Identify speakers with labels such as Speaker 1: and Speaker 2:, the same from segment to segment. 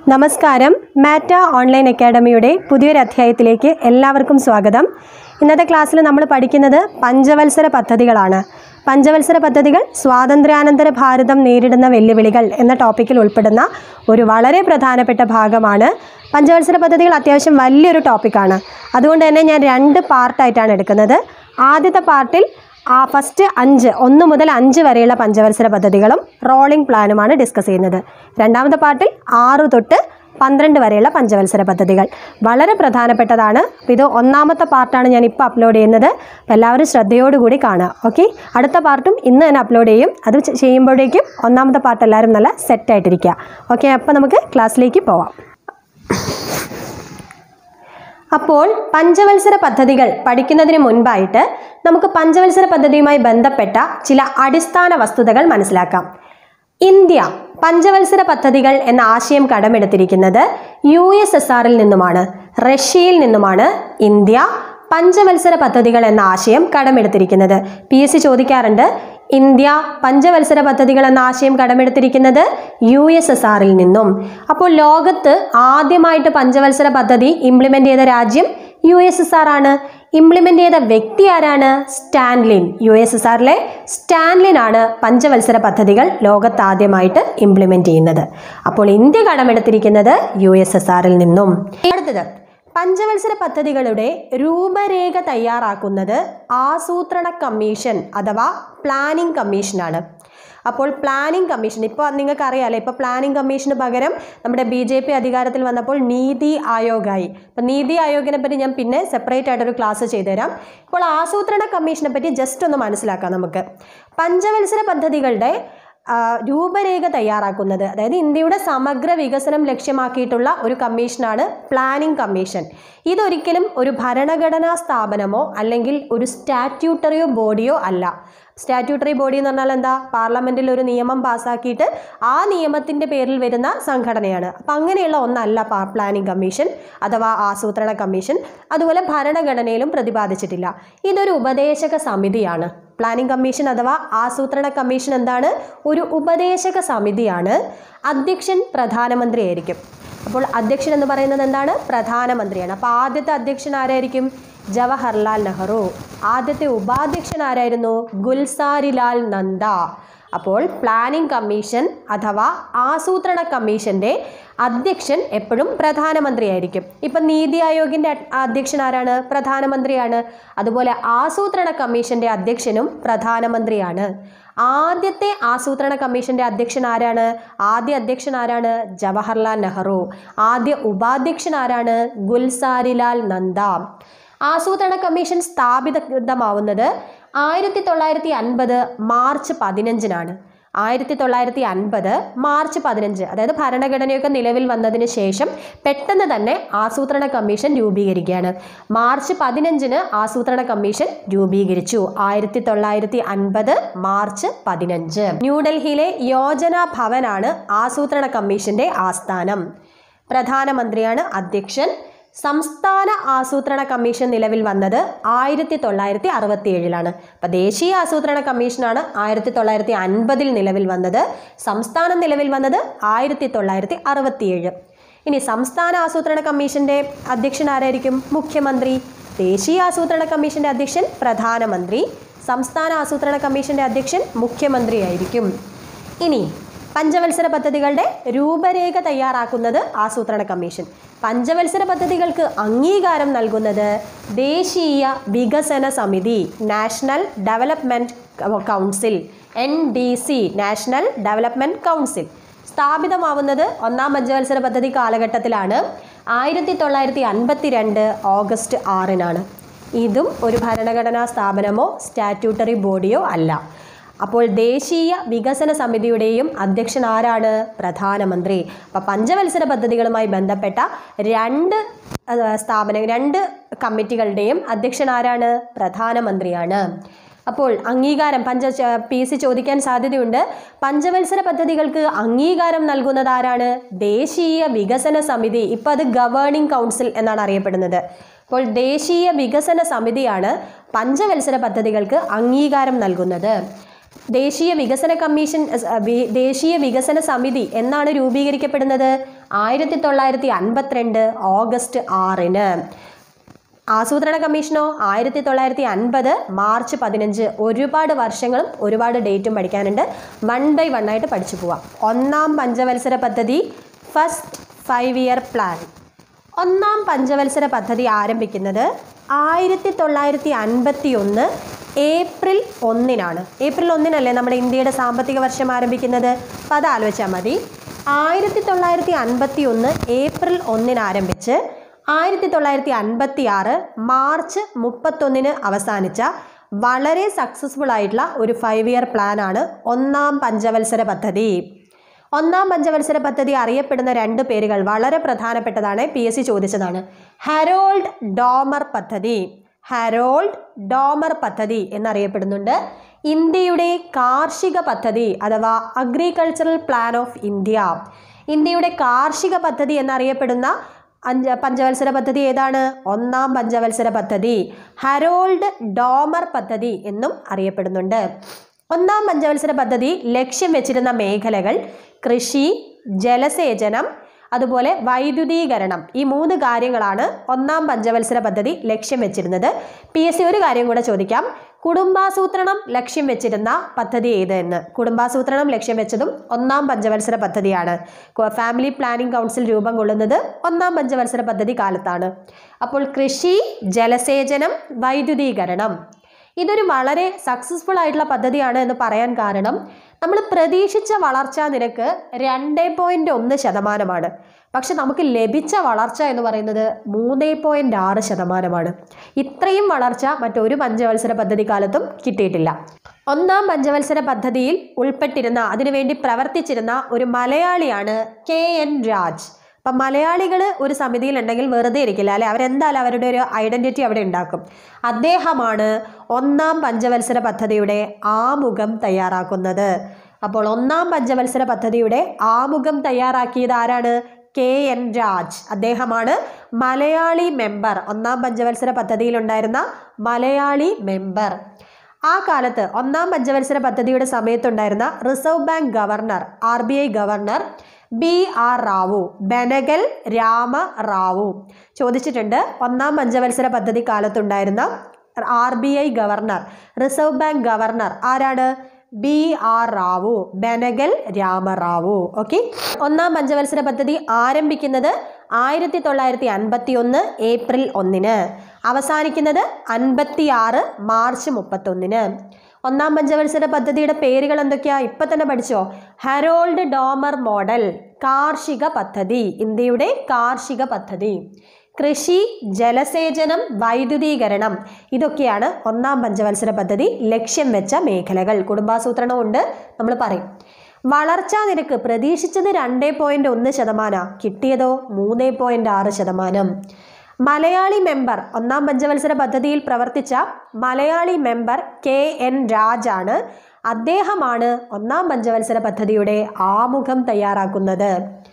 Speaker 1: നമസ്കാരം മാറ്റ ഓൺലൈൻ അക്കാഡമിയുടെ പുതിയൊരു അധ്യായത്തിലേക്ക് എല്ലാവർക്കും സ്വാഗതം ഇന്നത്തെ ക്ലാസ്സിൽ നമ്മൾ പഠിക്കുന്നത് പഞ്ചവത്സര പദ്ധതികളാണ് പഞ്ചവത്സര പദ്ധതികൾ സ്വാതന്ത്ര്യാനന്തര ഭാരതം നേരിടുന്ന വെല്ലുവിളികൾ എന്ന ടോപ്പിക്കിൽ ഉൾപ്പെടുന്ന ഒരു വളരെ പ്രധാനപ്പെട്ട ഭാഗമാണ് പഞ്ചവത്സര പദ്ധതികൾ അത്യാവശ്യം വലിയൊരു ടോപ്പിക്കാണ് അതുകൊണ്ട് തന്നെ ഞാൻ രണ്ട് പാർട്ടായിട്ടാണ് എടുക്കുന്നത് ആദ്യത്തെ പാർട്ടിൽ ആ ഫസ്റ്റ് അഞ്ച് ഒന്ന് മുതൽ അഞ്ച് വരെയുള്ള പഞ്ചവത്സര പദ്ധതികളും റോളിംഗ് പ്ലാനുമാണ് ഡിസ്കസ് ചെയ്യുന്നത് രണ്ടാമത്തെ പാർട്ടിൽ ആറ് തൊട്ട് പന്ത്രണ്ട് വരെയുള്ള പഞ്ചവത്സര പദ്ധതികൾ വളരെ പ്രധാനപ്പെട്ടതാണ് അപ്പോൾ ഇത് ഒന്നാമത്തെ പാർട്ടാണ് ഞാൻ ഇപ്പോൾ അപ്ലോഡ് ചെയ്യുന്നത് അപ്പോൾ എല്ലാവരും ശ്രദ്ധയോടുകൂടി കാണുക ഓക്കെ അടുത്ത പാർട്ടും ഇന്ന് തന്നെ അപ്ലോഡ് ചെയ്യും അത് ചെ- ചെയ്യുമ്പോഴേക്കും ഒന്നാമത്തെ പാർട്ട് എല്ലാവരും നല്ല സെറ്റായിട്ടിരിക്കുക ഓക്കെ അപ്പോൾ നമുക്ക് ക്ലാസ്സിലേക്ക് പോവാം അപ്പോൾ പഞ്ചവത്സര പദ്ധതികൾ പഠിക്കുന്നതിന് മുൻപായിട്ട് നമുക്ക് പഞ്ചവത്സര പദ്ധതിയുമായി ബന്ധപ്പെട്ട ചില അടിസ്ഥാന വസ്തുതകൾ മനസ്സിലാക്കാം ഇന്ത്യ പഞ്ചവത്സര പദ്ധതികൾ എന്ന ആശയം കടമെടുത്തിരിക്കുന്നത് യു എസ് എസ് ആറിൽ നിന്നുമാണ് റഷ്യയിൽ നിന്നുമാണ് ഇന്ത്യ പഞ്ചവത്സര പദ്ധതികൾ എന്ന ആശയം കടമെടുത്തിരിക്കുന്നത് പി എസ് സി ചോദിക്കാറുണ്ട് ഇന്ത്യ പഞ്ചവത്സര പദ്ധതികൾ എന്ന ആശയം കടമെടുത്തിരിക്കുന്നത് യു എസ് എസ് ആറിൽ നിന്നും അപ്പോൾ ലോകത്ത് ആദ്യമായിട്ട് പഞ്ചവത്സര പദ്ധതി ഇംപ്ലിമെൻ്റ് ചെയ്ത രാജ്യം യു എസ് എസ് ആർ ആണ് ഇംപ്ലിമെൻ്റ് ചെയ്ത വ്യക്തി ആരാണ് സ്റ്റാൻലിൻ യു എസ് എസ് ആറിലെ സ്റ്റാൻലിൻ ആണ് പഞ്ചവത്സര പദ്ധതികൾ ലോകത്ത് ആദ്യമായിട്ട് ഇംപ്ലിമെൻ്റ് ചെയ്യുന്നത് അപ്പോൾ ഇന്ത്യ കടമെടുത്തിരിക്കുന്നത് യു എസ് എസ് ആറിൽ നിന്നും അടുത്തത് പഞ്ചവത്സര പദ്ധതികളുടെ രൂപരേഖ തയ്യാറാക്കുന്നത് ആസൂത്രണ കമ്മീഷൻ അഥവാ പ്ലാനിംഗ് കമ്മീഷനാണ് അപ്പോൾ പ്ലാനിംഗ് കമ്മീഷൻ ഇപ്പോൾ നിങ്ങൾക്ക് അറിയാമല്ലോ ഇപ്പോൾ പ്ലാനിംഗ് കമ്മീഷന് പകരം നമ്മുടെ ബി ജെ പി അധികാരത്തിൽ വന്നപ്പോൾ നീതി ആയോഗായി അപ്പോൾ നീതി ആയോഗിനെ പറ്റി ഞാൻ പിന്നെ സെപ്പറേറ്റ് ആയിട്ടൊരു ക്ലാസ് ചെയ്തുതരാം ഇപ്പോൾ ആസൂത്രണ കമ്മീഷനെ പറ്റി ജസ്റ്റ് ഒന്ന് മനസ്സിലാക്കാം നമുക്ക് പഞ്ചവത്സര പദ്ധതികളുടെ ആ, രൂപരേഖ തയ്യാറാക്കുന്നത് അതായത് ഇന്ത്യയുടെ സമഗ്ര വികസനം ലക്ഷ്യമാക്കിയിട്ടുള്ള ഒരു കമ്മീഷനാണ് പ്ലാനിംഗ് കമ്മീഷൻ ഇതൊരിക്കലും ഒരു ഭരണഘടനാ സ്ഥാപനമോ അല്ലെങ്കിൽ ഒരു സ്റ്റാറ്റ്യൂട്ടറിയോ ബോഡിയോ അല്ല സ്റ്റാറ്റ്യൂട്ടറി ബോഡി എന്ന് പറഞ്ഞാൽ എന്താ പാർലമെന്റിൽ ഒരു നിയമം പാസ്സാക്കിയിട്ട് ആ നിയമത്തിന്റെ പേരിൽ വരുന്ന സംഘടനയാണ് അപ്പം അങ്ങനെയുള്ള ഒന്നല്ല പാ പ്ലാനിംഗ് കമ്മീഷൻ അഥവാ ആസൂത്രണ കമ്മീഷൻ അതുപോലെ ഭരണഘടനയിലും പ്രതിപാദിച്ചിട്ടില്ല ഇതൊരു ഉപദേശക സമിതിയാണ് പ്ലാനിംഗ് കമ്മീഷൻ അഥവാ ആസൂത്രണ കമ്മീഷൻ എന്താണ് ഒരു ഉപദേശക സമിതിയാണ് അധ്യക്ഷൻ പ്രധാനമന്ത്രിയായിരിക്കും അപ്പോൾ അധ്യക്ഷൻ എന്ന് പറയുന്നത് എന്താണ് പ്രധാനമന്ത്രിയാണ് അപ്പോൾ ആദ്യത്തെ അധ്യക്ഷൻ ആരായിരിക്കും ജവഹർലാൽ നെഹ്റു ആദ്യത്തെ ഉപാധ്യക്ഷൻ ആരായിരുന്നു ഗുൽസാരിലാൽ നന്ദ അപ്പോൾ പ്ലാനിംഗ് കമ്മീഷൻ അഥവാ ആസൂത്രണ കമ്മീഷന്റെ അധ്യക്ഷൻ എപ്പോഴും പ്രധാനമന്ത്രിയായിരിക്കും ഇപ്പം നീതി ആയോഗിന്റെ അ- അധ്യക്ഷൻ ആരാണ് പ്രധാനമന്ത്രിയാണ് അതുപോലെ ആസൂത്രണ കമ്മീഷന്റെ അധ്യക്ഷനും പ്രധാനമന്ത്രിയാണ് ആദ്യത്തെ ആസൂത്രണ കമ്മീഷന്റെ അധ്യക്ഷൻ ആരാണ് ആദ്യ അധ്യക്ഷൻ ആരാണ് ജവഹർലാൽ നെഹ്റു ആദ്യ ഉപാധ്യക്ഷൻ ആരാണ് ഗുൽസാരിലാൽ നന്ദ ആസൂത്രണ കമ്മീഷൻ സ്ഥാപിതമാവുന്നത് ആയിരത്തി തൊള്ളായിരത്തി അൻപത് മാർച്ച് പതിനഞ്ചിനാണ് ആയിരത്തി തൊള്ളായിരത്തി അൻപത് മാർച്ച് പതിനഞ്ച് അതായത് ഭരണഘടനയൊക്കെ നിലവിൽ വന്നതിന് ശേഷം പെട്ടെന്ന് തന്നെ ആസൂത്രണ കമ്മീഷൻ രൂപീകരിക്കുകയാണ് മാർച്ച് പതിനഞ്ചിന് ആസൂത്രണ കമ്മീഷൻ രൂപീകരിച്ചു ആയിരത്തി തൊള്ളായിരത്തി അൻപത് മാർച്ച് പതിനഞ്ച് ന്യൂഡൽഹിയിലെ യോജന ഭവനാണ് ആസൂത്രണ കമ്മീഷന്റെ ആസ്ഥാനം പ്രധാനമന്ത്രിയാണ് അധ്യക്ഷൻ സംസ്ഥാന ആസൂത്രണ കമ്മീഷൻ നിലവിൽ വന്നത് ആയിരത്തി തൊള്ളായിരത്തി അറുപത്തി ഏഴിലാണ് അപ്പം ദേശീയ ആസൂത്രണ കമ്മീഷനാണ് ആയിരത്തി തൊള്ളായിരത്തി അൻപതിൽ നിലവിൽ വന്നത് സംസ്ഥാനം നിലവിൽ വന്നത് ആയിരത്തി തൊള്ളായിരത്തി അറുപത്തിയേഴ് ഇനി സംസ്ഥാന ആസൂത്രണ കമ്മീഷന്റെ അധ്യക്ഷൻ ആരായിരിക്കും മുഖ്യമന്ത്രി ദേശീയ ആസൂത്രണ കമ്മീഷന്റെ അധ്യക്ഷൻ പ്രധാനമന്ത്രി സംസ്ഥാന ആസൂത്രണ കമ്മീഷന്റെ അധ്യക്ഷൻ മുഖ്യമന്ത്രിയായിരിക്കും ഇനി പഞ്ചവത്സര പദ്ധതികളുടെ രൂപരേഖ തയ്യാറാക്കുന്നത് ആസൂത്രണ കമ്മീഷൻ പഞ്ചവത്സര പദ്ധതികൾക്ക് അംഗീകാരം നൽകുന്നത് ദേശീയ വികസന സമിതി national development council N D C national development council സ്ഥാപിതമാവുന്നത് ഒന്നാം പഞ്ചവത്സര പദ്ധതി കാലഘട്ടത്തിലാണ് ആയിരത്തി തൊള്ളായിരത്തി അൻപത്തി രണ്ട് ഓഗസ്റ്റ് ആറിനാണ് ഇതും ഒരു ഭരണഘടനാ സ്ഥാപനമോ സ്റ്റാറ്റ്യൂട്ടറി ബോഡിയോ അല്ല അപ്പോൾ ദേശീയ വികസന സമിതിയുടെയും അധ്യക്ഷൻ ആരാണ് പ്രധാനമന്ത്രി അപ്പോൾ പഞ്ചവത്സര പദ്ധതികളുമായി ബന്ധപ്പെട്ട രണ്ട് അഹ്, സ്ഥാപന രണ്ട് കമ്മിറ്റികളുടെയും അധ്യക്ഷൻ ആരാണ് പ്രധാനമന്ത്രിയാണ് അപ്പോൾ അംഗീകാരം പഞ്ച പി സി ചോദിക്കാൻ സാധ്യതയുണ്ട് പഞ്ചവത്സര പദ്ധതികൾക്ക് അംഗീകാരം നൽകുന്നത് ആരാണ് ദേശീയ വികസന സമിതി ഇപ്പോൾ അത് ഗവേണിംഗ് കൗൺസിൽ എന്നാണ് അറിയപ്പെടുന്നത് അപ്പോൾ ദേശീയ വികസന സമിതിയാണ് പഞ്ചവത്സര പദ്ധതികൾക്ക് അംഗീകാരം നൽകുന്നത് ദേശീയ വികസന കമ്മീഷൻ അഹ്, വി- ദേശീയ വികസന സമിതി എന്നാണ് രൂപീകരിക്കപ്പെടുന്നത് ആയിരത്തി തൊള്ളായിരത്തി അൻപത്തിരണ്ട് ഓഗസ്റ്റ് ആറിന് ആസൂത്രണ കമ്മീഷനോ ആയിരത്തി തൊള്ളായിരത്തി അൻപത് മാർച്ച് പതിനഞ്ച് ഒരുപാട് വർഷങ്ങളും ഒരുപാട് ഡേറ്റും പഠിക്കാനുണ്ട് വൺ ബൈ വൺ ആയിട്ട് പഠിച്ചു പോവാം ഒന്നാം പഞ്ചവത്സര പദ്ധതി ഫസ്റ്റ് ഫൈവ് ഇയർ പ്ലാൻ ഒന്നാം പഞ്ചവത്സര പദ്ധതി ആരംഭിക്കുന്നത് ആയിരത്തി തൊള്ളായിരത്തി അൻപത്തി ഒന്ന് ഏപ്രിൽ ഒന്നിനാണ് ഏപ്രിൽ ഒന്നിനല്ലേ നമ്മുടെ ഇന്ത്യയുടെ സാമ്പത്തിക വർഷം ആരംഭിക്കുന്നത് അപ്പം അത് ആലോചിച്ചാൽ മതി ആയിരത്തി തൊള്ളായിരത്തി അൻപത്തി ഒന്ന് ഏപ്രിൽ ഒന്നിന് ആരംഭിച്ച് ആയിരത്തി തൊള്ളായിരത്തി അൻപത്തി ആറ് മാർച്ച് മുപ്പത്തൊന്നിന് അവസാനിച്ച വളരെ സക്സസ്ഫുൾ ആയിട്ടുള്ള ഒരു ഫൈവ് ഇയർ പ്ലാനാണ് ഒന്നാം പഞ്ചവത്സര പദ്ധതി ഒന്നാം പഞ്ചവത്സര പദ്ധതി അറിയപ്പെടുന്ന രണ്ട് പേരുകൾ വളരെ പ്രധാനപ്പെട്ടതാണ് പി എസ് സി ചോദിച്ചതാണ് ഹരോൾഡ് ഡോമർ പദ്ധതി ഹരോൾഡ് ഡോമർ പദ്ധതി എന്നറിയപ്പെടുന്നുണ്ട് ഇന്ത്യയുടെ കാർഷിക പദ്ധതി അഥവാ അഗ്രികൾച്ചറൽ പ്ലാൻ ഓഫ് ഇന്ത്യ ഇന്ത്യയുടെ കാർഷിക പദ്ധതി എന്നറിയപ്പെടുന്ന അഞ്ച് പഞ്ചവത്സര പദ്ധതി ഏതാണ് ഒന്നാം പഞ്ചവത്സര പദ്ധതി ഹരോൾഡ് ഡോമർ പദ്ധതി എന്നും അറിയപ്പെടുന്നുണ്ട് ഒന്നാം പഞ്ചവത്സര പദ്ധതി ലക്ഷ്യം വെച്ചിരുന്ന മേഖലകൾ കൃഷി ജലസേചനം അതുപോലെ വൈദ്യുതീകരണം ഈ മൂന്ന് കാര്യങ്ങളാണ് ഒന്നാം പഞ്ചവത്സര പദ്ധതി ലക്ഷ്യം വെച്ചിരുന്നത് പി എസ് സി ഒരു കാര്യം കൂടെ ചോദിക്കാം കുടുംബാസൂത്രണം ലക്ഷ്യം വെച്ചിരുന്ന പദ്ധതി ഏത് എന്ന് കുടുംബാസൂത്രണം ലക്ഷ്യം വെച്ചതും ഒന്നാം പഞ്ചവത്സര പദ്ധതിയാണ് കോ- ഫാമിലി പ്ലാനിംഗ് കൗൺസിൽ രൂപം കൊള്ളുന്നത് ഒന്നാം പഞ്ചവത്സര പദ്ധതി കാലത്താണ് അപ്പോൾ കൃഷി ജലസേചനം വൈദ്യുതീകരണം ഇതൊരു വളരെ സക്സസ്ഫുൾ ആയിട്ടുള്ള പദ്ധതിയാണ് എന്ന് പറയാൻ കാരണം നമ്മൾ പ്രതീക്ഷിച്ച വളർച്ചാ നിരക്ക് രണ്ട് പോയിന്റ് ഒന്ന് ശതമാനമാണ് പക്ഷെ നമുക്ക് ലഭിച്ച വളർച്ച എന്ന് പറയുന്നത് മൂന്ന് പോയിന്റ് ആറ് ശതമാനമാണ് ഇത്രയും വളർച്ച മറ്റൊരു പഞ്ചവത്സര പദ്ധതി കാലത്തും കിട്ടിയിട്ടില്ല ഒന്നാം പഞ്ചവത്സര പദ്ധതിയിൽ ഉൾപ്പെട്ടിരുന്ന അതിനുവേണ്ടി പ്രവർത്തിച്ചിരുന്ന ഒരു മലയാളിയാണ് കെ എൻ രാജ് അപ്പം മലയാളികൾ ഒരു സമിതിയിൽ ഉണ്ടെങ്കിൽ വെറുതെ ഇരിക്കില്ല അല്ലെ അവരെന്തായാലും അവരുടെ ഒരു ഐഡന്റിറ്റി അവിടെ ഉണ്ടാക്കും അദ്ദേഹമാണ് ഒന്നാം പഞ്ചവത്സര പദ്ധതിയുടെ ആമുഖം തയ്യാറാക്കുന്നത് അപ്പോൾ ഒന്നാം പഞ്ചവത്സര പദ്ധതിയുടെ ആമുഖം തയ്യാറാക്കിയത് ആരാണ് കെ എൻ രാജ് അദ്ദേഹമാണ് മലയാളി മെമ്പർ ഒന്നാം പഞ്ചവത്സര പദ്ധതിയിലുണ്ടായിരുന്ന മലയാളി മെമ്പർ ആ കാലത്ത് ഒന്നാം പഞ്ചവത്സര പദ്ധതിയുടെ സമയത്തുണ്ടായിരുന്ന reserve bank governor R B I governor B R Rao Benegal Rama Rao ചോദിച്ചിട്ടുണ്ട് ഒന്നാം പഞ്ചവത്സര പദ്ധതി കാലത്തുണ്ടായിരുന്ന R B I governor reserve bank governor ആരാണ് B R Rao Benegal Ramarao okay ഒന്നാം പഞ്ചവത്സര പദ്ധതി ആരംഭിക്കുന്നത് ആയിരത്തി തൊള്ളായിരത്തി അൻപത്തി ഒന്ന് ഏപ്രിൽ ഒന്നിന് അവസാനിക്കുന്നത് അൻപത്തി ആറ് മാർച്ച് മുപ്പത്തൊന്നിന് ഒന്നാം പഞ്ചവത്സര പദ്ധതിയുടെ പേരുകൾ എന്തൊക്കെയാ ഇപ്പൊ തന്നെ പഠിച്ചോ ഹരോൾഡ് ഡോമർ മോഡൽ കാർഷിക പദ്ധതി ഇന്ത്യയുടെ കാർഷിക പദ്ധതി കൃഷി ജലസേചനം വൈദ്യുതീകരണം ഇതൊക്കെയാണ് ഒന്നാം പഞ്ചവത്സര പദ്ധതി ലക്ഷ്യം വെച്ച മേഖലകൾ കുടുംബാസൂത്രണം ഉണ്ട് നമ്മൾ പറയും വളർച്ചാ നിരക്ക് പ്രതീക്ഷിച്ചത് രണ്ട് പോയിന്റ് ഒന്ന് ശതമാനം കിട്ടിയതോ മൂന്ന് പോയിന്റ് ആറ് ശതമാനം മലയാളി മെമ്പർ ഒന്നാം പഞ്ചവത്സര പദ്ധതിയിൽ പ്രവർത്തിച്ച മലയാളി മെമ്പർ കെ എൻ രാജാണ് അദ്ദേഹമാണ് ഒന്നാം പഞ്ചവത്സര പദ്ധതിയുടെ ആമുഖം തയ്യാറാക്കുന്നത്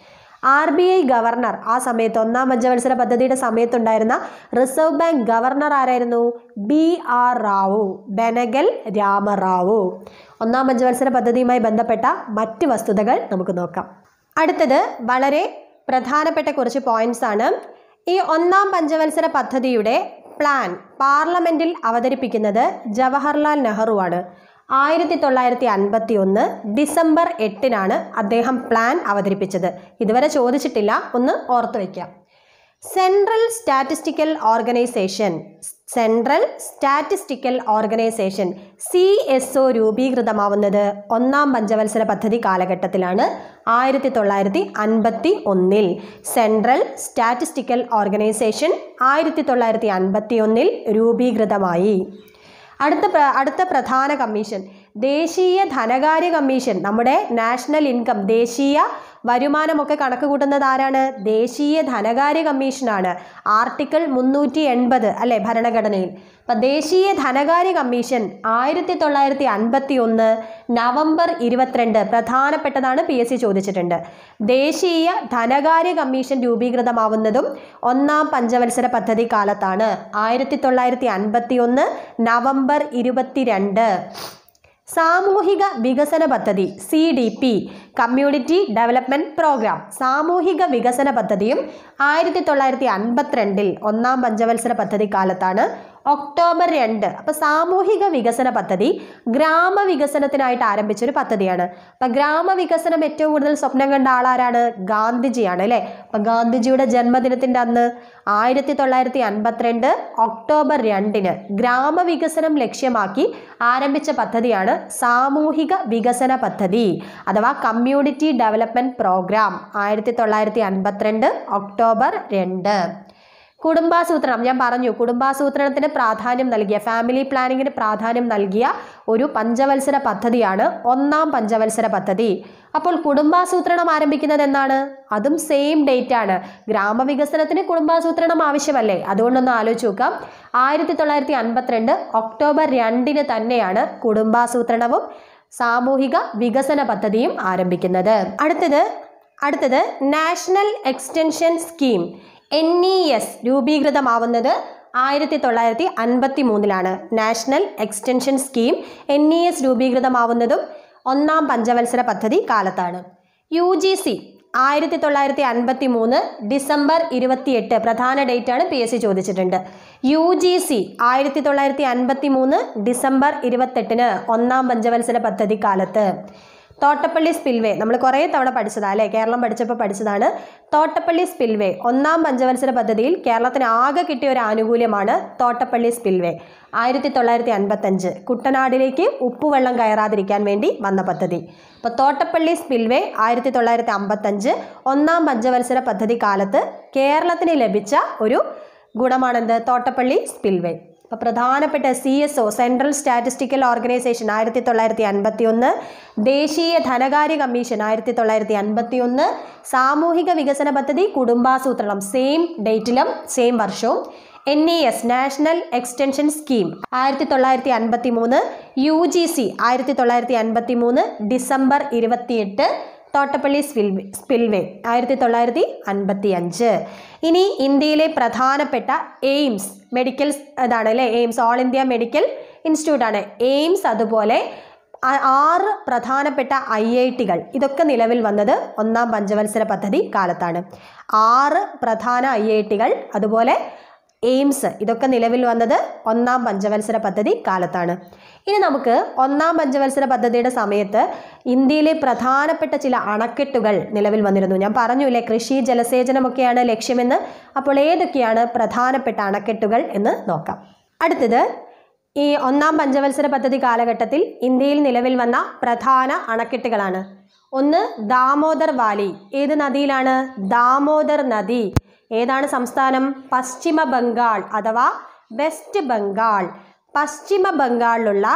Speaker 1: ആർ ബി ഐ ഗവർണർ ആ സമയത്ത് ഒന്നാം പഞ്ചവത്സര പദ്ധതിയുടെ സമയത്തുണ്ടായിരുന്ന റിസർവ് ബാങ്ക് ഗവർണർ ആരായിരുന്നു ബി ആർ റാവു ബെനഗൽ രാമറാവു ഒന്നാം പഞ്ചവത്സര പദ്ധതിയുമായി ബന്ധപ്പെട്ട മറ്റ് വസ്തുതകൾ നമുക്ക് നോക്കാം അടുത്തത് വളരെ പ്രധാനപ്പെട്ട കുറച്ച് പോയിന്റ്സ് ആണ് ഈ ഒന്നാം പഞ്ചവത്സര പദ്ധതിയുടെ പ്ലാൻ പാർലമെന്റിൽ അവതരിപ്പിക്കുന്നത് ജവഹർലാൽ നെഹ്റു ആണ് ആയിരത്തി തൊള്ളായിരത്തി അൻപത്തി ഒന്ന് ഡിസംബർ എട്ടിനാണ് അദ്ദേഹം പ്ലാൻ അവതരിപ്പിച്ചത് ഇതുവരെ ചോദിച്ചിട്ടില്ല ഒന്ന് ഓർത്തു വയ്ക്കാം central statistical organisation central statistical organisation C S O രൂപീകൃതമാവുന്നത് ഒന്നാം പഞ്ചവത്സര പദ്ധതി കാലഘട്ടത്തിലാണ് ആയിരത്തി തൊള്ളായിരത്തി അൻപത്തി ഒന്നിൽ സെൻട്രൽ സ്റ്റാറ്റിസ്റ്റിക്കൽ ഓർഗനൈസേഷൻ ആയിരത്തി തൊള്ളായിരത്തി അൻപത്തി ഒന്നിൽ രൂപീകൃതമായി അടുത്ത പ്ര- അടുത്ത പ്രധാന കമ്മീഷൻ ദേശീയ ധനകാര്യ കമ്മീഷൻ നമ്മുടെ നാഷണൽ ഇൻകം ദേശീയ വരുമാനമൊക്കെ കണക്ക് കൂട്ടുന്നത് ആരാണ് ദേശീയ ധനകാര്യ കമ്മീഷനാണ് ആർട്ടിക്കിൾ മുന്നൂറ്റി എൺപത് അല്ലെ ഭരണഘടനയിൽ അപ്പം ദേശീയ ധനകാര്യ കമ്മീഷൻ ആയിരത്തി തൊള്ളായിരത്തി അൻപത്തി ഒന്ന് നവംബർ ഇരുപത്തിരണ്ട് പ്രധാനപ്പെട്ടതാണ് പി എസ് സി ചോദിച്ചിട്ടുണ്ട് ദേശീയ ധനകാര്യ കമ്മീഷൻ രൂപീകൃതമാവുന്നതും ഒന്നാം പഞ്ചവത്സര പദ്ധതി കാലത്താണ് ആയിരത്തി തൊള്ളായിരത്തി അൻപത്തി ഒന്ന് നവംബർ ഇരുപത്തിരണ്ട് സാമൂഹിക വികസന പദ്ധതി C D P community development programme സാമൂഹിക വികസന പദ്ധതിയും ആയിരത്തി തൊള്ളായിരത്തി അൻപത്തിരണ്ടിൽ ഒന്നാം പഞ്ചവത്സര പദ്ധതി കാലത്താണ് ഒക്ടോബർ രണ്ട് അപ്പൊ സാമൂഹിക വികസന പദ്ധതി ഗ്രാമവികസനത്തിനായിട്ട് ആരംഭിച്ചൊരു പദ്ധതിയാണ് അപ്പൊ ഗ്രാമവികസനം ഏറ്റവും കൂടുതൽ സ്വപ്നം കണ്ട ആളാരാണ് ഗാന്ധിജിയാണ് അല്ലെ അപ്പൊ ഗാന്ധിജിയുടെ ജന്മദിനത്തിന്റെ അന്ന് ആയിരത്തി തൊള്ളായിരത്തി അൻപത്തിരണ്ട് ഒക്ടോബർ രണ്ടിന് ഗ്രാമവികസനം ലക്ഷ്യമാക്കി ആരംഭിച്ച പദ്ധതിയാണ് സാമൂഹിക വികസന പദ്ധതി അഥവാ കമ്മ്യൂണിറ്റി ഡെവലപ്മെന്റ് പ്രോഗ്രാം ആയിരത്തി തൊള്ളായിരത്തി അൻപത്തിരണ്ട് ഒക്ടോബർ രണ്ട് കുടുംബാസൂത്രണം ഞാൻ പറഞ്ഞു കുടുംബാസൂത്രണത്തിന് പ്രാധാന്യം നൽകിയ ഫാമിലി പ്ലാനിങ്ങിന് പ്രാധാന്യം നൽകിയ ഒരു പഞ്ചവത്സര പദ്ധതിയാണ് ഒന്നാം പഞ്ചവത്സര പദ്ധതി അപ്പോൾ കുടുംബാസൂത്രണം ആരംഭിക്കുന്നത് എന്നാണ് അതും സെയിം ഡേറ്റ് ആണ് ഗ്രാമവികസനത്തിന് കുടുംബാസൂത്രണം ആവശ്യമല്ലേ അതുകൊണ്ടൊന്ന് ആലോചിച്ച് നോക്കാം ആയിരത്തി തൊള്ളായിരത്തി അൻപത്തിരണ്ട് ഒക്ടോബർ രണ്ടിന് തന്നെയാണ് കുടുംബാസൂത്രണവും സാമൂഹിക വികസന പദ്ധതിയും ആരംഭിക്കുന്നത് അടുത്തത് അടുത്തത് national extension scheme N E S രൂപീകൃതമാവുന്നത് ആയിരത്തി തൊള്ളായിരത്തി അൻപത്തി മൂന്നിലാണ് national extension scheme N E S രൂപീകൃതമാവുന്നതും ഒന്നാം പഞ്ചവത്സര പദ്ധതി കാലത്താണ് യു ജി സി ആയിരത്തി തൊള്ളായിരത്തി അൻപത്തി മൂന്ന് ഡിസംബർ ഇരുപത്തിയെട്ട് പ്രധാന ഡേറ്റ് ആണ് പി എസ് സി ചോദിച്ചിട്ടുണ്ട് യു ജി സി ആയിരത്തി തൊള്ളായിരത്തി അൻപത്തി മൂന്ന് ഡിസംബർ ഇരുപത്തെട്ടിന് ഒന്നാം പഞ്ചവത്സര പദ്ധതി കാലത്ത് തോട്ടപ്പള്ളി സ്പിൽവേ നമ്മൾ കുറേ തവണ പഠിച്ചതാണ് അല്ലേ കേരളം പഠിച്ചപ്പോൾ പഠിച്ചതാണ് തോട്ടപ്പള്ളി സ്പിൽവേ ഒന്നാം പഞ്ചവത്സര പദ്ധതിയിൽ കേരളത്തിന് ആകെ കിട്ടിയ ഒരു ആനുകൂല്യമാണ് തോട്ടപ്പള്ളി സ്പിൽവേ ആയിരത്തി തൊള്ളായിരത്തി അൻപത്തഞ്ച് കുട്ടനാടിലേക്ക് ഉപ്പുവെള്ളം കയറാതിരിക്കാൻ വേണ്ടി വന്ന പദ്ധതി അപ്പോൾ തോട്ടപ്പള്ളി സ്പിൽവേ ആയിരത്തി തൊള്ളായിരത്തി അമ്പത്തഞ്ച് ഒന്നാം പഞ്ചവത്സര പദ്ധതി കാലത്ത് കേരളത്തിന് ലഭിച്ച ഒരു ഗുണമാണെന്ത് തോട്ടപ്പള്ളി സ്പിൽവേ അപ്പോൾ പ്രധാനപ്പെട്ട C S O central statistical organisation ആയിരത്തി തൊള്ളായിരത്തി അൻപത്തി ഒന്ന് ദേശീയ ധനകാര്യ കമ്മീഷൻ ആയിരത്തി തൊള്ളായിരത്തി അൻപത്തി ഒന്ന് സാമൂഹിക വികസന പദ്ധതി കുടുംബാസൂത്രണം സെയിം ഡേറ്റിലും സെയിം വർഷവും N E S national extension scheme ആയിരത്തി തൊള്ളായിരത്തി അൻപത്തി മൂന്ന് യു ജി സി ആയിരത്തി തൊള്ളായിരത്തി അൻപത്തി മൂന്ന് ഡിസംബർ ഇരുപത്തിയെട്ട് തോട്ടപ്പള്ളി സ്പിൽവേ സ്പിൽവേ ആയിരത്തി തൊള്ളായിരത്തി അൻപത്തി അഞ്ച് ഇനി ഇന്ത്യയിലെ പ്രധാനപ്പെട്ട എയിംസ് മെഡിക്കൽ ഇതാണ് അല്ലേ AIIMS all India medical institute ആണ് എയിംസ് അതുപോലെ ആ- ആറ് പ്രധാനപ്പെട്ട ഐ ഐ ടികൾ ഇതൊക്കെ നിലവിൽ വന്നത് ഒന്നാം പഞ്ചവത്സര പദ്ധതി കാലത്താണ് ആറ് പ്രധാന ഐ ഐ ടികൾ അതുപോലെ എയിംസ് ഇതൊക്കെ നിലവിൽ വന്നത് ഒന്നാം പഞ്ചവത്സര പദ്ധതി കാലത്താണ് ഇനി നമുക്ക് ഒന്നാം പഞ്ചവത്സര പദ്ധതിയുടെ സമയത്ത് ഇന്ത്യയിലെ പ്രധാനപ്പെട്ട ചില അണക്കെട്ടുകൾ നിലവിൽ വന്നിരുന്നു ഞാൻ പറഞ്ഞില്ലേ കൃഷി ജലസേചനമൊക്കെയാണ് ലക്ഷ്യമെന്ന് അപ്പോൾ ഏതൊക്കെയാണ് പ്രധാനപ്പെട്ട അണക്കെട്ടുകൾ എന്ന് നോക്കാം അടുത്തത് ഈ ഒന്നാം പഞ്ചവത്സര പദ്ധതി കാലഘട്ടത്തിൽ ഇന്ത്യയിൽ നിലവിൽ വന്ന പ്രധാന അണക്കെട്ടുകളാണ് ഒന്ന് ദാമോദർ വാലി ഏത് നദിയിലാണ് ദാമോദർ നദി ഏതാണ് സംസ്ഥാനം പശ്ചിമ ബംഗാൾ അഥവാ വെസ്റ്റ് ബംഗാൾ പശ്ചിമ ബംഗാളിലുള്ള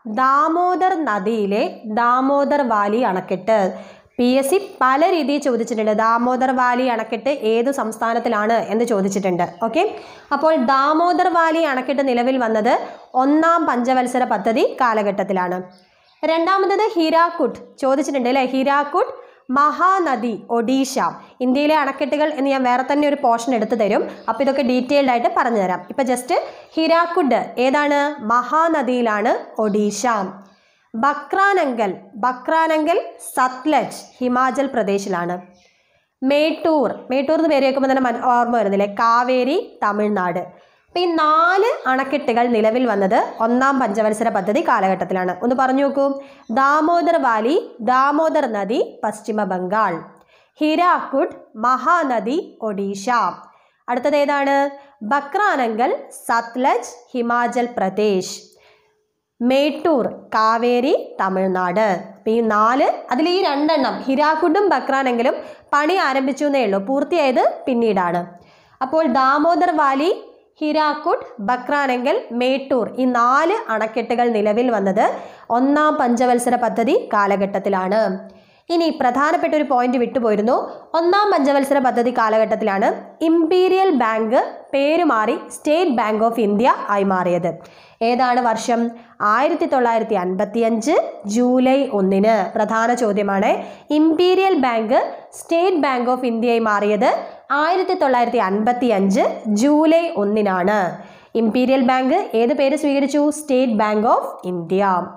Speaker 1: ദാമോദർ നദിയിലെ ദാമോദർ വാലി അണക്കെട്ട് പി എസ് സി പല രീതിയിൽ ചോദിച്ചിട്ടുണ്ട് ദാമോദർ വാലി അണക്കെട്ട് ഏത് സംസ്ഥാനത്തിലാണ് എന്ന് ചോദിച്ചിട്ടുണ്ട് ഓക്കെ അപ്പോൾ ദാമോദർ വാലി അണക്കെട്ട് നിലവിൽ വന്നത് ഒന്നാം പഞ്ചവത്സര പദ്ധതി കാലഘട്ടത്തിലാണ് രണ്ടാമത്തത് ഹീരാക്കുട്ട് ചോദിച്ചിട്ടുണ്ട് അല്ലേ ഹീരാക്കുട്ട് മഹാനദി ഒഡീഷ ഇന്ത്യയിലെ അണക്കെട്ടുകൾ എന്ന് ഞാൻ വേറെ തന്നെ ഒരു പോർഷൻ എടുത്തു തരും അപ്പോൾ ഇതൊക്കെ ഡീറ്റെയിൽഡ് ആയിട്ട് പറഞ്ഞു തരാം ഇപ്പം ജസ്റ്റ് ഹിരാക്കുഡ് ഏതാണ് മഹാനദിയിലാണ് ഒഡീഷ ബക്രാനങ്കൽ ബക്രാനങ്കൽ സത്ലജ് ഹിമാചൽ പ്രദേശിലാണ് മേട്ടൂർ മേട്ടൂർ എന്ന് പേര് കേൾക്കുമ്പോൾ തന്നെ മന- ഓർമ്മ വരുന്നില്ലേ കാവേരി തമിഴ്നാട് അപ്പം ഈ നാല് അണക്കെട്ടുകൾ നിലവിൽ വന്നത് ഒന്നാം പഞ്ചവത്സര പദ്ധതി കാലഘട്ടത്തിലാണ് ഒന്ന് പറഞ്ഞു നോക്കൂ ദാമോദർ വാലി ദാമോദർ നദി പശ്ചിമ ബംഗാൾ ഹിരാക്കുഡ് മഹാനദി ഒഡീഷ അടുത്തത് ഏതാണ് ബക്രാനങ്കൽ സത്ലജ് ഹിമാചൽ പ്രദേശ് മേട്ടൂർ കാവേരി തമിഴ്നാട് അപ്പം ഈ നാല് അതിൽ ഈ രണ്ടെണ്ണം ഹിരാക്കുണ്ടും ബക്രാനെങ്കിലും പണി ആരംഭിച്ചു എന്നേ ഉള്ളൂ പൂർത്തിയായത് പിന്നീടാണ് അപ്പോൾ ദാമോദർ വാലി ഹിരാക്കുഡ് ബക്രാനെങ്കൽ മേട്ടൂർ ഈ നാല് അണക്കെട്ടുകൾ നിലവിൽ വന്നത് ഒന്നാം പഞ്ചവത്സര പദ്ധതി കാലഘട്ടത്തിലാണ് ഇനി പ്രധാനപ്പെട്ട ഒരു പോയിന്റ് വിട്ടുപോയിരുന്നു ഒന്നാം പഞ്ചവത്സര പദ്ധതി കാലഘട്ടത്തിലാണ് ഇമ്പീരിയൽ ബാങ്ക് പേരുമാറി സ്റ്റേറ്റ് ബാങ്ക് ഓഫ് ഇന്ത്യ ആയി മാറിയത് ഏതാണ് വർഷം ആയിരത്തി തൊള്ളായിരത്തി അൻപത്തി അഞ്ച് ജൂലൈ ഒന്നിന് പ്രധാന ചോദ്യമാണ് imperial bank state bank of ഇന്ത്യയായി മാറിയത് ആയിരത്തി തൊള്ളായിരത്തി അൻപത്തി അഞ്ച് ജൂലൈ ഒന്നിനാണ് ഇമ്പീരിയൽ ബാങ്ക് ഏത് പേര് സ്വീകരിച്ചു സ്റ്റേറ്റ് ബാങ്ക് ഓഫ് ഇന്ത്യ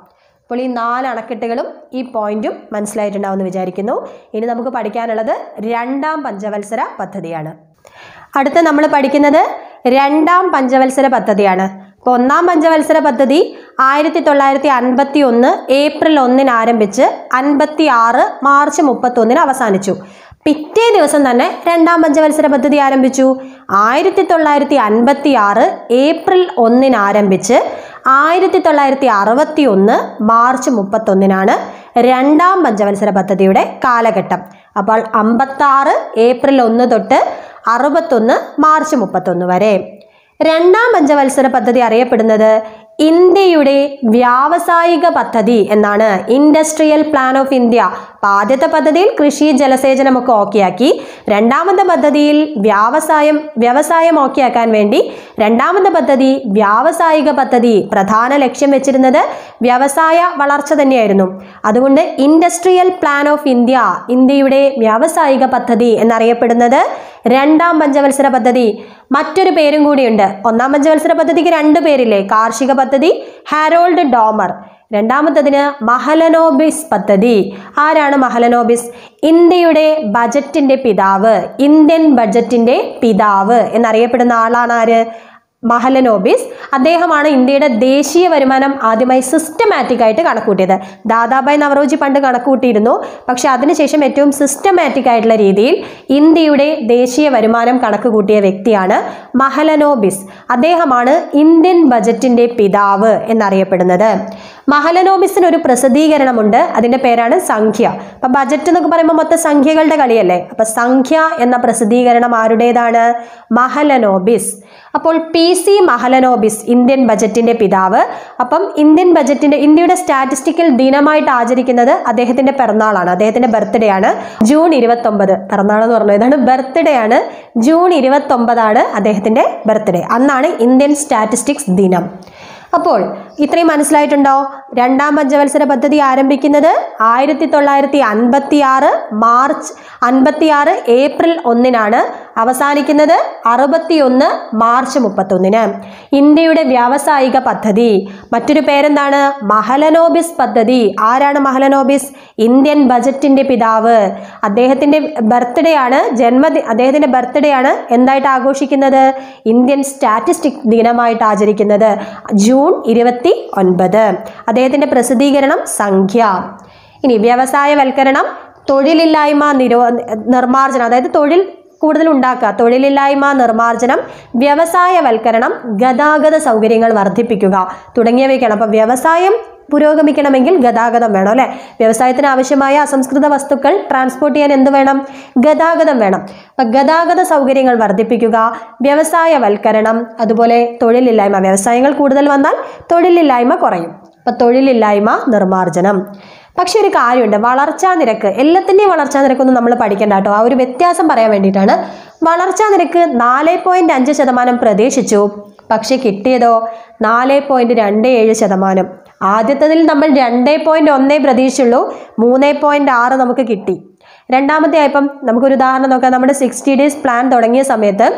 Speaker 1: അപ്പോൾ ഈ നാല് അണക്കെട്ടുകളും ഈ പോയിന്റും മനസ്സിലായിട്ടുണ്ടാവുമെന്ന് വിചാരിക്കുന്നു ഇനി നമുക്ക് പഠിക്കാനുള്ളത് രണ്ടാം പഞ്ചവത്സര പദ്ധതിയാണ് അടുത്ത നമ്മൾ പഠിക്കുന്നത് രണ്ടാം പഞ്ചവത്സര പദ്ധതിയാണ് അപ്പോൾ ഒന്നാം പഞ്ചവത്സര പദ്ധതി ആയിരത്തി തൊള്ളായിരത്തി അൻപത്തി ഒന്ന് ഏപ്രിൽ ഒന്നിന് ആരംഭിച്ച് അൻപത്തി ആറ് മാർച്ച് മുപ്പത്തൊന്നിന് അവസാനിച്ചു പിറ്റേ ദിവസം തന്നെ രണ്ടാം പഞ്ചവത്സര പദ്ധതി ആരംഭിച്ചു ആയിരത്തി തൊള്ളായിരത്തി അൻപത്തി ആറ് ഏപ്രിൽ ഒന്നിന് ആരംഭിച്ച് ആയിരത്തി തൊള്ളായിരത്തി അറുപത്തി ഒന്ന് മാർച്ച് മുപ്പത്തൊന്നിനാണ് രണ്ടാം പഞ്ചവത്സര പദ്ധതിയുടെ കാലഘട്ടം അപ്പോൾ അമ്പത്താറ് ഏപ്രിൽ ഒന്ന് തൊട്ട് അറുപത്തൊന്ന് മാർച്ച് മുപ്പത്തൊന്ന് വരെ രണ്ടാം പഞ്ചവത്സര പദ്ധതി അറിയപ്പെടുന്നത് ഇന്ത്യയുടെ വ്യാവസായിക പദ്ധതി എന്നാണ് ഇൻഡസ്ട്രിയൽ പ്ലാൻ ഓഫ് ഇന്ത്യ അപ്പോൾ ആദ്യത്തെ പദ്ധതിയിൽ കൃഷി ജലസേചനമൊക്കെ ഓക്കെയാക്കി രണ്ടാമത്തെ പദ്ധതിയിൽ വ്യാവസായം വ്യവസായം ഓക്കെയാക്കാൻ വേണ്ടി രണ്ടാമത്തെ പദ്ധതി വ്യാവസായിക പദ്ധതി പ്രധാന ലക്ഷ്യം വെച്ചിരുന്നത് വ്യവസായ വളർച്ച തന്നെയായിരുന്നു അതുകൊണ്ട് ഇൻഡസ്ട്രിയൽ പ്ലാൻ ഓഫ് ഇന്ത്യ ഇന്ത്യയുടെ വ്യാവസായിക പദ്ധതി എന്നറിയപ്പെടുന്നത് രണ്ടാം പഞ്ചവത്സര പദ്ധതി മറ്റൊരു പേരും കൂടിയുണ്ട് ഒന്നാം പഞ്ചവത്സര പദ്ധതിക്ക് രണ്ട് പേരില്ലേ കാർഷിക പദ്ധതി ഹാരോൾഡ് ഡോമർ രണ്ടാമത്തതിന് മഹലനോബിസ് പദ്ധതി ആരാണ് മഹലനോബിസ് ഇന്ത്യയുടെ ബജറ്റിന്റെ പിതാവ് ഇന്ത്യൻ ബജറ്റിന്റെ പിതാവ് എന്നറിയപ്പെടുന്ന ആളാണ് ആര് മഹലനോബിസ് അദ്ദേഹമാണ് ഇന്ത്യയുടെ ദേശീയ വരുമാനം ആദ്യമായി സിസ്റ്റമാറ്റിക് ആയിട്ട് കണക്കൂട്ടിയത് ദാദാബായ് നവറോജി പണ്ട് കണക്കൂട്ടിയിരുന്നു പക്ഷെ അതിനുശേഷം ഏറ്റവും സിസ്റ്റമാറ്റിക് ആയിട്ടുള്ള രീതിയിൽ ഇന്ത്യയുടെ ദേശീയ വരുമാനം കണക്ക് കൂട്ടിയ വ്യക്തിയാണ് മഹലനോബിസ് അദ്ദേഹമാണ് ഇന്ത്യൻ ബജറ്റിന്റെ പിതാവ് എന്നറിയപ്പെടുന്നത് മഹലനോബിസിന് ഒരു പ്രസിദ്ധീകരണമുണ്ട് അതിന്റെ പേരാണ് സംഖ്യ അപ്പൊ ബജറ്റ് എന്നൊക്കെ പറയുമ്പോൾ മൊത്തം സംഖ്യകളുടെ കളിയല്ലേ അപ്പൊ സംഖ്യ എന്ന പ്രസിദ്ധീകരണം ആരുടേതാണ് മഹലനോബിസ് അപ്പോൾ പി സി മഹലനോബിസ് ഇന്ത്യൻ ബജറ്റിന്റെ പിതാവ് അപ്പം ഇന്ത്യൻ ബജറ്റിന്റെ ഇന്ത്യയുടെ സ്റ്റാറ്റിസ്റ്റിക്കൽ ദിനമായിട്ട് ആചരിക്കുന്നത് അദ്ദേഹത്തിന്റെ പിറന്നാളാണ് അദ്ദേഹത്തിന്റെ ബർത്ത്ഡേ ആണ് ജൂൺ ഇരുപത്തൊമ്പത് പിറന്നാൾ എന്ന് പറഞ്ഞു ഇതാണ് ബർത്ത്ഡേ ആണ് ജൂൺ ഇരുപത്തൊമ്പതാണ് അദ്ദേഹത്തിന്റെ ബർത്ത്ഡേ അന്നാണ് ഇന്ത്യൻ സ്റ്റാറ്റിസ്റ്റിക്സ് ദിനം അപ്പോൾ ഇത്രയും മനസ്സിലായിട്ടുണ്ടോ രണ്ടാം പഞ്ചവത്സര പദ്ധതി ആരംഭിക്കുന്നത് ആയിരത്തി തൊള്ളായിരത്തി അൻപത്തി ആറ് മാർച്ച് അൻപത്തി ആറ് ഏപ്രിൽ ഒന്നിനാണ് അവസാനിക്കുന്നത് അറുപത്തിയൊന്ന് മാർച്ച് മുപ്പത്തൊന്നിന് ഇന്ത്യയുടെ വ്യാവസായിക പദ്ധതി മറ്റൊരു പേരെന്താണ് മഹലനോബിസ് പദ്ധതി ആരാണ് മഹലനോബിസ് ഇന്ത്യൻ ബജറ്റിന്റെ പിതാവ് അദ്ദേഹത്തിന്റെ ബർത്ത്ഡേ ആണ് ജന്മദി അദ്ദേഹത്തിന്റെ ബർത്ത്ഡേ ആണ് എന്തായിട്ട് ആഘോഷിക്കുന്നത് ഇന്ത്യൻ സ്റ്റാറ്റിസ്റ്റിക് ദിനമായിട്ട് ആചരിക്കുന്നത് ജൂൺ ഇരുപത്തി ഒൻപത് അദ്ദേഹത്തിന്റെ പ്രസിദ്ധീകരണം സംഖ്യ ഇനി വ്യവസായവൽക്കരണം തൊഴിലില്ലായ്മ നിരോ നിർമ്മാർജ്ജനം അതായത് തൊഴിൽ കൂടുതൽ ഉണ്ടാക്കുക തൊഴിലില്ലായ്മ നിർമ്മാർജ്ജനം വ്യവസായവൽക്കരണം ഗതാഗത സൗകര്യങ്ങൾ വർദ്ധിപ്പിക്കുക തുടങ്ങിയവയ്ക്കാണ് അപ്പം വ്യവസായം പുരോഗമിക്കണമെങ്കിൽ ഗതാഗതം വേണം അല്ലെ വ്യവസായത്തിന് ആവശ്യമായ അസംസ്കൃത വസ്തുക്കൾ ട്രാൻസ്പോർട്ട് ചെയ്യാൻ എന്ത് വേണം ഗതാഗതം വേണം അപ്പൊ ഗതാഗത സൗകര്യങ്ങൾ വർദ്ധിപ്പിക്കുക വ്യവസായവൽക്കരണം അതുപോലെ തൊഴിലില്ലായ്മ വ്യവസായങ്ങൾ കൂടുതൽ വന്നാൽ തൊഴിലില്ലായ്മ കുറയും അപ്പൊ തൊഴിലില്ലായ്മ നിർമ്മാർജ്ജനം പക്ഷെ ഒരു കാര്യമുണ്ട് വളർച്ചാ നിരക്ക് എല്ലാത്തിൻ്റെയും വളർച്ചാ നിരക്കൊന്നും നമ്മൾ പഠിക്കേണ്ട കേട്ടോ ആ ഒരു വ്യത്യാസം പറയാൻ വേണ്ടിയിട്ടാണ് വളർച്ചാ നിരക്ക് നാല് പോയിന്റ് അഞ്ച് ശതമാനം പ്രതീക്ഷിച്ചു പക്ഷെ കിട്ടിയതോ നാല് പോയിന്റ് രണ്ട് ഏഴ് ശതമാനം ആദ്യത്തതിൽ നമ്മൾ രണ്ട് പോയിന്റ് ഒന്നേ പ്രതീക്ഷിച്ചുള്ളൂ മൂന്ന് പോയിന്റ് ആറ് നമുക്ക് കിട്ടി രണ്ടാമത്തെ ആയപ്പം നമുക്കൊരു ഉദാഹരണം നോക്കാം നമ്മുടെ സിക്സ്റ്റി ഡേയ്സ് പ്ലാൻ തുടങ്ങിയ സമയത്ത്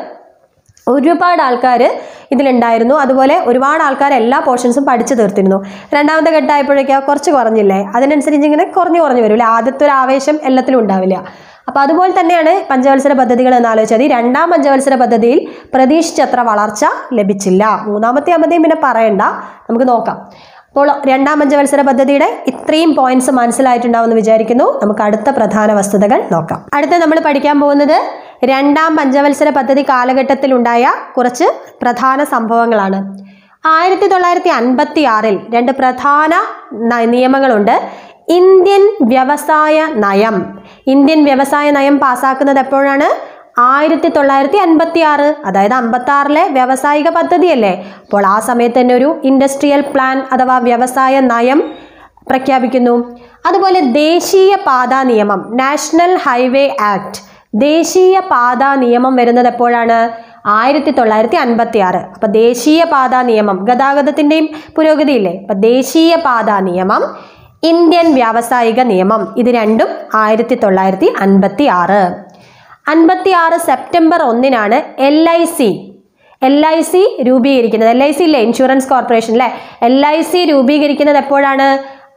Speaker 1: ഒരുപാട് ആൾക്കാർ ഇതിലുണ്ടായിരുന്നു അതുപോലെ ഒരുപാട് ആൾക്കാർ എല്ലാ പോർഷൻസും പഠിച്ചു തീർത്തിരുന്നു രണ്ടാമത്തെ ഘട്ടമായപ്പോഴേക്കോ കുറച്ച് കുറഞ്ഞില്ലേ അതിനനുസരിച്ച് ഇങ്ങനെ കുറഞ്ഞു കുറഞ്ഞു വരും ആദ്യത്തെ ഒരു ആവേശം എല്ലാത്തിലും ഉണ്ടാവില്ല അപ്പോൾ അതുപോലെ തന്നെയാണ് പഞ്ചവത്സര പദ്ധതികൾ എന്ന് ആലോചിച്ചാൽ ഈ രണ്ടാം പഞ്ചവത്സര പദ്ധതിയിൽ പ്രതീക്ഷിച്ചത്ര വളർച്ച ലഭിച്ചില്ല മൂന്നാമത്തെ ആകുമ്പോഴത്തേക്കും പിന്നെ പറയണ്ട നമുക്ക് നോക്കാം അപ്പോൾ രണ്ടാം പഞ്ചവത്സര പദ്ധതിയുടെ ഇത്രയും പോയിന്റ്സ് മനസ്സിലായിട്ടുണ്ടാവുമെന്ന് വിചാരിക്കുന്നു നമുക്ക് അടുത്ത പ്രധാന വസ്തുതകൾ നോക്കാം അടുത്ത നമ്മൾ പഠിക്കാൻ പോകുന്നത് രണ്ടാം പഞ്ചവത്സര പദ്ധതി കാലഘട്ടത്തിലുണ്ടായ കുറച്ച് പ്രധാന സംഭവങ്ങളാണ് ആയിരത്തി തൊള്ളായിരത്തി അൻപത്തി ആറിൽ രണ്ട് പ്രധാന ന- നിയമങ്ങളുണ്ട് ഇന്ത്യൻ വ്യവസായ നയം ഇന്ത്യൻ വ്യവസായ നയം പാസ്സാക്കുന്നത് എപ്പോഴാണ് ആയിരത്തി തൊള്ളായിരത്തി അൻപത്തി ആറ് അതായത് അമ്പത്തി ആറിലെ വ്യാവസായിക പദ്ധതിയല്ലേ അപ്പോൾ ആ സമയത്ത് തന്നെ ഒരു ഇൻഡസ്ട്രിയൽ പ്ലാൻ അഥവാ വ്യവസായ നയം പ്രഖ്യാപിക്കുന്നു അതുപോലെ ദേശീയ പാതാ നിയമം നാഷണൽ ഹൈവേ ആക്ട് ദേശീയ പാതാ നിയമം വരുന്നത് എപ്പോഴാണ് ആയിരത്തി തൊള്ളായിരത്തി അൻപത്തി ആറ് അപ്പൊ ദേശീയ പാതാ നിയമം ഗതാഗതത്തിന്റെയും പുരോഗതിയില്ലേ അപ്പൊ ദേശീയ പാതാ നിയമം ഇന്ത്യൻ വ്യാവസായിക നിയമം ഇത് രണ്ടും ആയിരത്തി തൊള്ളായിരത്തി അൻപത്തി ആറ് അൻപത്തി ആറ് സെപ്റ്റംബർ ഒന്നിനാണ് L I C L I C രൂപീകരിക്കുന്നത് എൽ ഐ സി ഇല്ലേ ഇൻഷുറൻസ് കോർപ്പറേഷൻ അല്ലേ എൽ ഐ സി രൂപീകരിക്കുന്നത് എപ്പോഴാണ്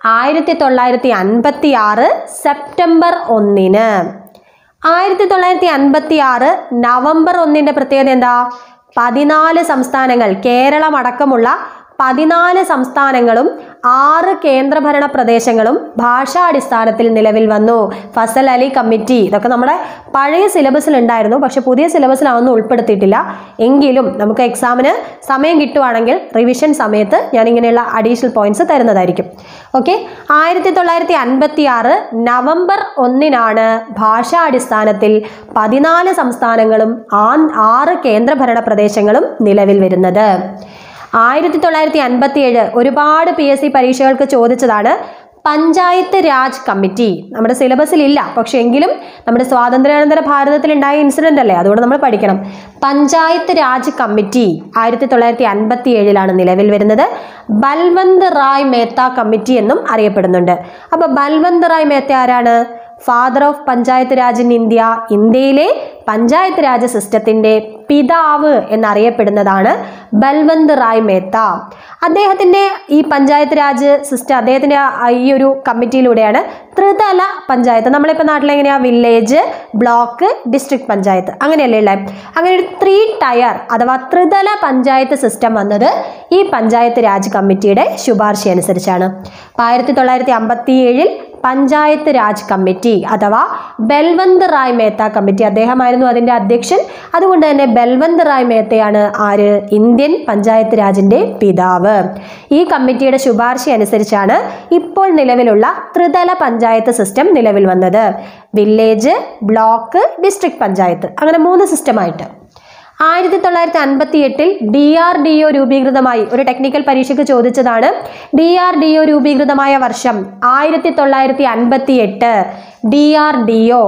Speaker 1: ആയിരത്തി തൊള്ളായിരത്തി അൻപത്തി ആറ് സെപ്റ്റംബർ ഒന്നിന് ആയിരത്തി തൊള്ളായിരത്തി അൻപത്തി ആറ് നവംബർ ഒന്നിന്റെ പ്രത്യേകത എന്താ പതിനാല് സംസ്ഥാനങ്ങൾ കേരളം അടക്കമുള്ള പതിനാല് സംസ്ഥാനങ്ങളും ആറ് കേന്ദ്രഭരണ പ്രദേശങ്ങളും ഭാഷാടിസ്ഥാനത്തിൽ നിലവിൽ വന്നു ഫസൽ അലി കമ്മിറ്റി ഇതൊക്കെ നമ്മുടെ പഴയ സിലബസിൽ ഉണ്ടായിരുന്നു പക്ഷെ പുതിയ സിലബസിൽ അതൊന്നും ഉൾപ്പെടുത്തിയിട്ടില്ല എങ്കിലും നമുക്ക് എക്സാമിന് സമയം കിട്ടുവാണെങ്കിൽ റിവിഷൻ സമയത്ത് ഞാൻ ഇങ്ങനെയുള്ള അഡീഷണൽ പോയിന്റ്സ് തരുന്നതായിരിക്കും ഓക്കെ ആയിരത്തി തൊള്ളായിരത്തി അൻപത്തി ആറ് നവംബർ ഒന്നിനാണ് ഭാഷാടിസ്ഥാനത്തിൽ പതിനാല് സംസ്ഥാനങ്ങളും ആ- ആറ് കേന്ദ്രഭരണ പ്രദേശങ്ങളും നിലവിൽ വരുന്നത് ആയിരത്തി തൊള്ളായിരത്തി അൻപത്തി ഏഴ് ഒരുപാട് പി എസ് സി പരീക്ഷകൾക്ക് ചോദിച്ചതാണ് പഞ്ചായത്ത് രാജ് കമ്മിറ്റി നമ്മുടെ സിലബസിൽ ഇല്ല പക്ഷെ എങ്കിലും നമ്മുടെ സ്വാതന്ത്ര്യാനന്തര ഭാരതത്തിൽ ഉണ്ടായ ഇൻസിഡന്റ് അല്ലേ അതുകൊണ്ട് നമ്മൾ പഠിക്കണം പഞ്ചായത്ത് രാജ് കമ്മിറ്റി ആയിരത്തി തൊള്ളായിരത്തി അൻപത്തി ഏഴിലാണ് നിലവിൽ വരുന്നത് ബൽവന്ത് റായ് മേത്ത കമ്മിറ്റി എന്നും അറിയപ്പെടുന്നുണ്ട് അപ്പൊ ബൽവന്ത് റായ് മേത്ത ആരാണ് father of panchayat Raj in India ഇന്ത്യയിലെ പഞ്ചായത്ത് രാജ് സിസ്റ്റത്തിന്റെ പിതാവ് എന്നറിയപ്പെടുന്നതാണ് ബൽവന്ത് റായ് മേത്ത അദ്ദേഹത്തിന്റെ ഈ പഞ്ചായത്ത് രാജ് സിസ്റ്റം അദ്ദേഹത്തിന്റെ ആ ഈ ഒരു കമ്മിറ്റിയിലൂടെയാണ് ത്രിതല പഞ്ചായത്ത് നമ്മളിപ്പോൾ നാട്ടിലെങ്ങനെയാ വില്ലേജ് ബ്ലോക്ക് ഡിസ്ട്രിക്ട് പഞ്ചായത്ത് അങ്ങനെയല്ലേ ഉള്ളത് അങ്ങനെ ഒരു ത്രീ ടയർ അഥവാ ത്രിതല പഞ്ചായത്ത് സിസ്റ്റം വന്നത് ഈ പഞ്ചായത്ത് രാജ് കമ്മിറ്റിയുടെ ശുപാർശ അനുസരിച്ചാണ് അപ്പോൾ ആയിരത്തി തൊള്ളായിരത്തി അമ്പത്തി ഏഴിൽ പഞ്ചായത്ത് രാജ് കമ്മിറ്റി അഥവാ ബൽവന്ത് റായ് മേത്ത കമ്മിറ്റി അദ്ദേഹമായിരുന്നു അതിന്റെ അധ്യക്ഷൻ അതുകൊണ്ട് തന്നെ ബൽവന്ത് റായ് മേത്തയാണ് ആര് ഇന്ത്യൻ പഞ്ചായത്ത് രാജിന്റെ പിതാവ് ഈ കമ്മിറ്റിയുടെ ശുപാർശ അനുസരിച്ചാണ് ഇപ്പോൾ നിലവിലുള്ള ത്രിതല പഞ്ചായത്ത് സിസ്റ്റം നിലവിൽ വന്നത് വില്ലേജ് ബ്ലോക്ക് ഡിസ്ട്രിക്ട് പഞ്ചായത്ത് അങ്ങനെ മൂന്ന് സിസ്റ്റമായിട്ട് ആയിരത്തി തൊള്ളായിരത്തി അൻപത്തി എട്ടിൽ ഡി ആർ ഡി ഒ രൂപീകൃതമായി ഒരു ടെക്നിക്കൽ പരീക്ഷയ്ക്ക് ചോദിച്ചതാണ് ഡി ആർ ഡി ഒ രൂപീകൃതമായ വർഷം ആയിരത്തി തൊള്ളായിരത്തി അൻപത്തി എട്ട് ഡി ആർ ഡി ഒ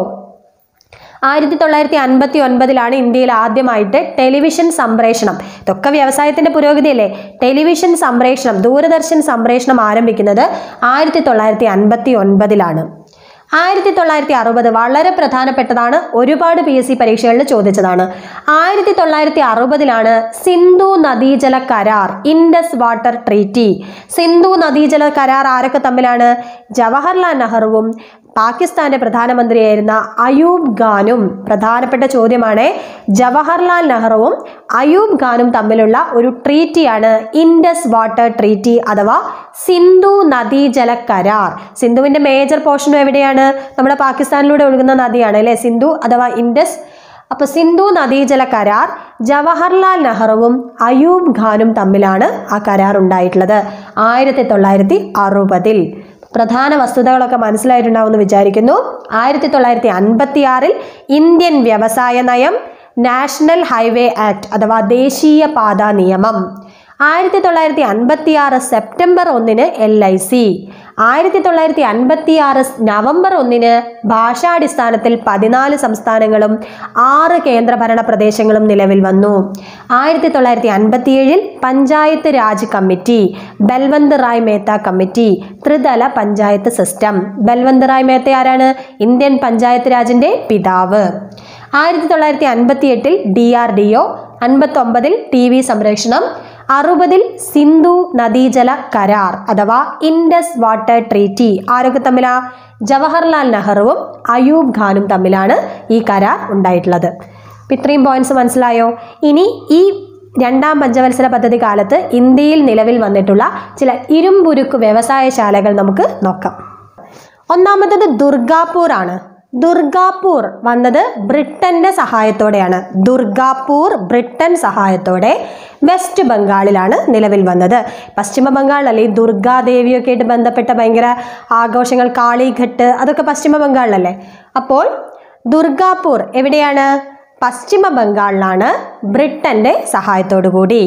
Speaker 1: ആയിരത്തി തൊള്ളായിരത്തി അൻപത്തി ഒൻപതിലാണ് ഇന്ത്യയിൽ ആദ്യമായിട്ട് ടെലിവിഷൻ സംപ്രേഷണം ഇതൊക്കെ വ്യവസായത്തിന്റെ പുരോഗതിയല്ലേ ടെലിവിഷൻ സംപ്രേഷണം ദൂരദർശൻ സംപ്രേഷണം ആരംഭിക്കുന്നത് ആയിരത്തി തൊള്ളായിരത്തി അൻപത്തി ഒൻപതിലാണ് ആയിരത്തി തൊള്ളായിരത്തി അറുപത് വളരെ പ്രധാനപ്പെട്ടതാണ് ഒരുപാട് പി എസ് സി പരീക്ഷകളിൽ ചോദിച്ചതാണ് ആയിരത്തി തൊള്ളായിരത്തി അറുപതിലാണ് സിന്ധു നദീജല കരാർ ഇൻഡസ് വാട്ടർ ട്രീറ്റി സിന്ധു നദീജല കരാർ ആരൊക്കെ തമ്മിലാണ് ജവഹർലാൽ നെഹ്റുവും പാകിസ്ഥാന്റെ പ്രധാനമന്ത്രിയായിരുന്ന അയൂബ് ഖാനും പ്രധാനപ്പെട്ട ചോദ്യമാണ് ജവഹർലാൽ നെഹ്റുവും അയൂബ് ഖാനും തമ്മിലുള്ള ഒരു ട്രീറ്റിയാണ് ഇൻഡസ് വാട്ടർ ട്രീറ്റി അഥവാ സിന്ധു നദീജല കരാർ സിന്ധുവിന്റെ മേജർ പോർഷനും എവിടെയാണ് നമ്മുടെ പാകിസ്ഥാനിലൂടെ ഒഴുകുന്ന നദിയാണ് അല്ലെ സിന്ധു അഥവാ ഇൻഡസ് അപ്പൊ സിന്ധു നദീജല കരാർ ജവഹർലാൽ നെഹ്റുവും അയൂബ് ഖാനും തമ്മിലാണ് ആ കരാർ ഉണ്ടായിട്ടുള്ളത് ആയിരത്തി തൊള്ളായിരത്തി അറുപതിൽ പ്രധാന വസ്തുതകളൊക്കെ മനസ്സിലായിട്ടുണ്ടാവുമെന്ന് വിചാരിക്കുന്നു ആയിരത്തി തൊള്ളായിരത്തി അൻപത്തി ആറിൽ ഇന്ത്യൻ വ്യവസായ നയം നാഷണൽ ഹൈവേ ആക്ട് അഥവാ ദേശീയ പാതാ നിയമം ആയിരത്തി തൊള്ളായിരത്തി അൻപത്തി ആറ് സെപ്റ്റംബർ ഒന്നിന് എൽ ഐ സി ആയിരത്തി തൊള്ളായിരത്തി അൻപത്തി ആറ് നവംബർ ഒന്നിന് ഭാഷാടിസ്ഥാനത്തിൽ പതിനാല് സംസ്ഥാനങ്ങളും ആറ് കേന്ദ്രഭരണ പ്രദേശങ്ങളും നിലവിൽ വന്നു ആയിരത്തി തൊള്ളായിരത്തി അൻപത്തിയേഴിൽ പഞ്ചായത്ത് രാജ് കമ്മിറ്റി ബൽവന്ത് റായ് മേത്ത കമ്മിറ്റി ത്രിതല പഞ്ചായത്ത് സിസ്റ്റം ബൽവന്ത് റായ് മേത്ത ആരാണ് ഇന്ത്യൻ പഞ്ചായത്ത് രാജിന്റെ പിതാവ് ആയിരത്തി തൊള്ളായിരത്തി അൻപത്തി എട്ടിൽ ഡി ആർ ഡി ഒ അൻപത്തി ഒമ്പതിൽ ടി വി സംരക്ഷണം അറുപതിൽ സിന്ധു നദീജല കരാർ അഥവാ ഇൻഡസ് വാട്ടർ ട്രീറ്റി ആരൊക്കെ തമ്മിലാ ജവഹർലാൽ നെഹ്റുവും അയൂബ് ഖാനും തമ്മിലാണ് ഈ കരാർ ഉണ്ടായിട്ടുള്ളത് അപ്പം ഇത്രയും പോയിന്റ്സ് മനസ്സിലായോ ഇനി ഈ രണ്ടാം പഞ്ചവത്സര പദ്ധതി കാലത്ത് ഇന്ത്യയിൽ നിലവിൽ വന്നിട്ടുള്ള ചില ഇരുമ്പുരുക്ക് വ്യവസായശാലകൾ നമുക്ക് നോക്കാം ഒന്നാമത്തത് ദുർഗാപൂർ ആണ് ദുർഗാപൂർ വന്നത് ബ്രിട്ടന്റെ സഹായത്തോടെയാണ് ദുർഗാപൂർ ബ്രിട്ടൻ സഹായത്തോടെ വെസ്റ്റ് ബംഗാളിലാണ് നിലവിൽ വന്നത് പശ്ചിമ ബംഗാളിലല്ലേ ഈ ദുർഗാദേവിയൊക്കെ ആയിട്ട് ബന്ധപ്പെട്ട ഭയങ്കര ആഘോഷങ്ങൾ കാളിഘട്ട് അതൊക്കെ പശ്ചിമ ബംഗാളിലല്ലേ അപ്പോൾ ദുർഗാപൂർ എവിടെയാണ് പശ്ചിമ ബംഗാളിലാണ് ബ്രിട്ടന്റെ സഹായത്തോടു കൂടി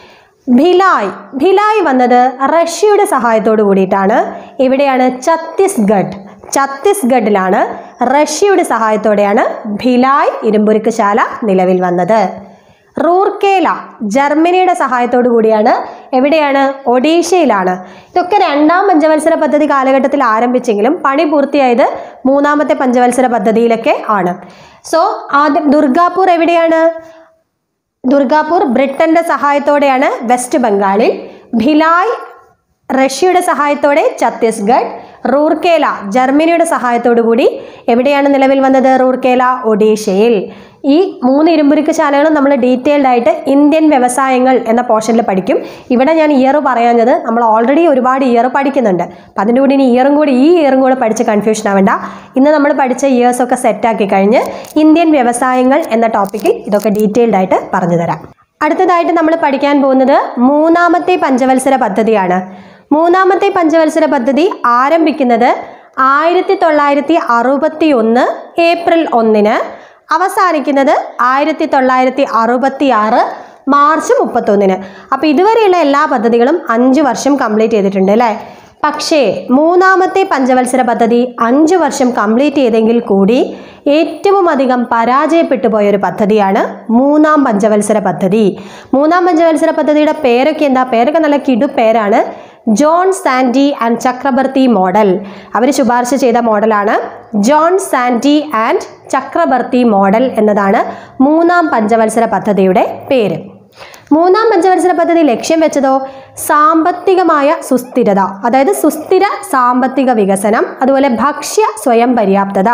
Speaker 1: ഭിലായ് ഭിലായ് വന്നത് റഷ്യയുടെ സഹായത്തോടു കൂടിയിട്ടാണ് എവിടെയാണ് ഛത്തീസ്ഗഡ് ഛത്തീസ്ഗഡിലാണ് റഷ്യയുടെ സഹായത്തോടെയാണ് ഭിലായ് ഇരുമ്പുരുക്ക് ശാല നിലവിൽ വന്നത് റൂർക്കേല ജർമ്മനിയുടെ സഹായത്തോടു കൂടിയാണ് എവിടെയാണ് ഒഡീഷയിലാണ് ഇതൊക്കെ രണ്ടാം പഞ്ചവത്സര പദ്ധതി കാലഘട്ടത്തിൽ ആരംഭിച്ചെങ്കിലും പണി പൂർത്തിയായത് മൂന്നാമത്തെ പഞ്ചവത്സര പദ്ധതിയിലൊക്കെ ആണ് സോ ആദ്യം ദുർഗാപൂർ എവിടെയാണ് ദുർഗാപൂർ ബ്രിട്ടന്റെ സഹായത്തോടെയാണ് വെസ്റ്റ് ബംഗാളിൽ ഭിലായ് റഷ്യയുടെ സഹായത്തോടെ ഛത്തീസ്ഗഡ് റൂർക്കേല ജർമ്മനിയുടെ സഹായത്തോടു കൂടി എവിടെയാണ് നിലവിൽ വന്നത് റൂർക്കേല ഒഡീഷയിൽ ഈ മൂന്ന് ഇരുമ്പുരുക്ക് ശാലകളും നമ്മൾ ഡീറ്റെയിൽഡ് ആയിട്ട് ഇന്ത്യൻ വ്യവസായങ്ങൾ എന്ന പോർഷനിൽ പഠിക്കും ഇവിടെ ഞാൻ ഇയർ പറയാഞ്ഞത് നമ്മൾ ഓൾറെഡി ഒരുപാട് ഇയർ പഠിക്കുന്നുണ്ട് അപ്പം അതിൻ്റെ കൂടി ഇനി ഇയറും കൂടി ഈ ഇയറും കൂടെ പഠിച്ച് കൺഫ്യൂഷൻ ആവേണ്ട ഇന്ന് നമ്മൾ പഠിച്ച ഇയേഴ്സ് ഒക്കെ സെറ്റാക്കി കഴിഞ്ഞ് ഇന്ത്യൻ വ്യവസായങ്ങൾ എന്ന ടോപ്പിക്കിൽ ഇതൊക്കെ ഡീറ്റെയിൽഡ് ആയിട്ട് പറഞ്ഞു തരാം അടുത്തതായിട്ട് നമ്മൾ പഠിക്കാൻ പോകുന്നത് മൂന്നാമത്തെ പഞ്ചവത്സര പദ്ധതിയാണ് മൂന്നാമത്തെ പഞ്ചവത്സര പദ്ധതി ആരംഭിക്കുന്നത് ആയിരത്തി തൊള്ളായിരത്തി അറുപത്തി ഒന്ന് ഏപ്രിൽ ഒന്നിന് അവസാനിക്കുന്നത് ആയിരത്തി തൊള്ളായിരത്തി അറുപത്തി ആറ് മാർച്ച് മുപ്പത്തൊന്നിന് അപ്പോൾ ഇതുവരെയുള്ള എല്ലാ പദ്ധതികളും അഞ്ച് വർഷം കംപ്ലീറ്റ് ചെയ്തിട്ടുണ്ട് അല്ലേ പക്ഷേ മൂന്നാമത്തെ പഞ്ചവത്സര പദ്ധതി അഞ്ച് വർഷം കംപ്ലീറ്റ് ചെയ്തെങ്കിൽ കൂടി ഏറ്റവും അധികം പരാജയപ്പെട്ടു പോയൊരു പദ്ധതിയാണ് മൂന്നാം പഞ്ചവത്സര പദ്ധതി മൂന്നാം പഞ്ചവത്സര പദ്ധതിയുടെ പേരൊക്കെ എന്താ പേരൊക്കെ നല്ല കിടു പേരാണ് John Sandy and Chakravarty model അവർ ശുപാർശ ചെയ്ത മോഡലാണ് John Sandy and Chakravarty model എന്നതാണ് മൂന്നാം പഞ്ചവത്സര പദ്ധതിയുടെ പേര് മൂന്നാം പഞ്ചവത്സര പദ്ധതി ലക്ഷ്യം വെച്ചതോ സാമ്പത്തികമായ സുസ്ഥിരത അതായത് സുസ്ഥിര സാമ്പത്തിക വികസനം അതുപോലെ ഭക്ഷ്യ സ്വയം പര്യാപ്തത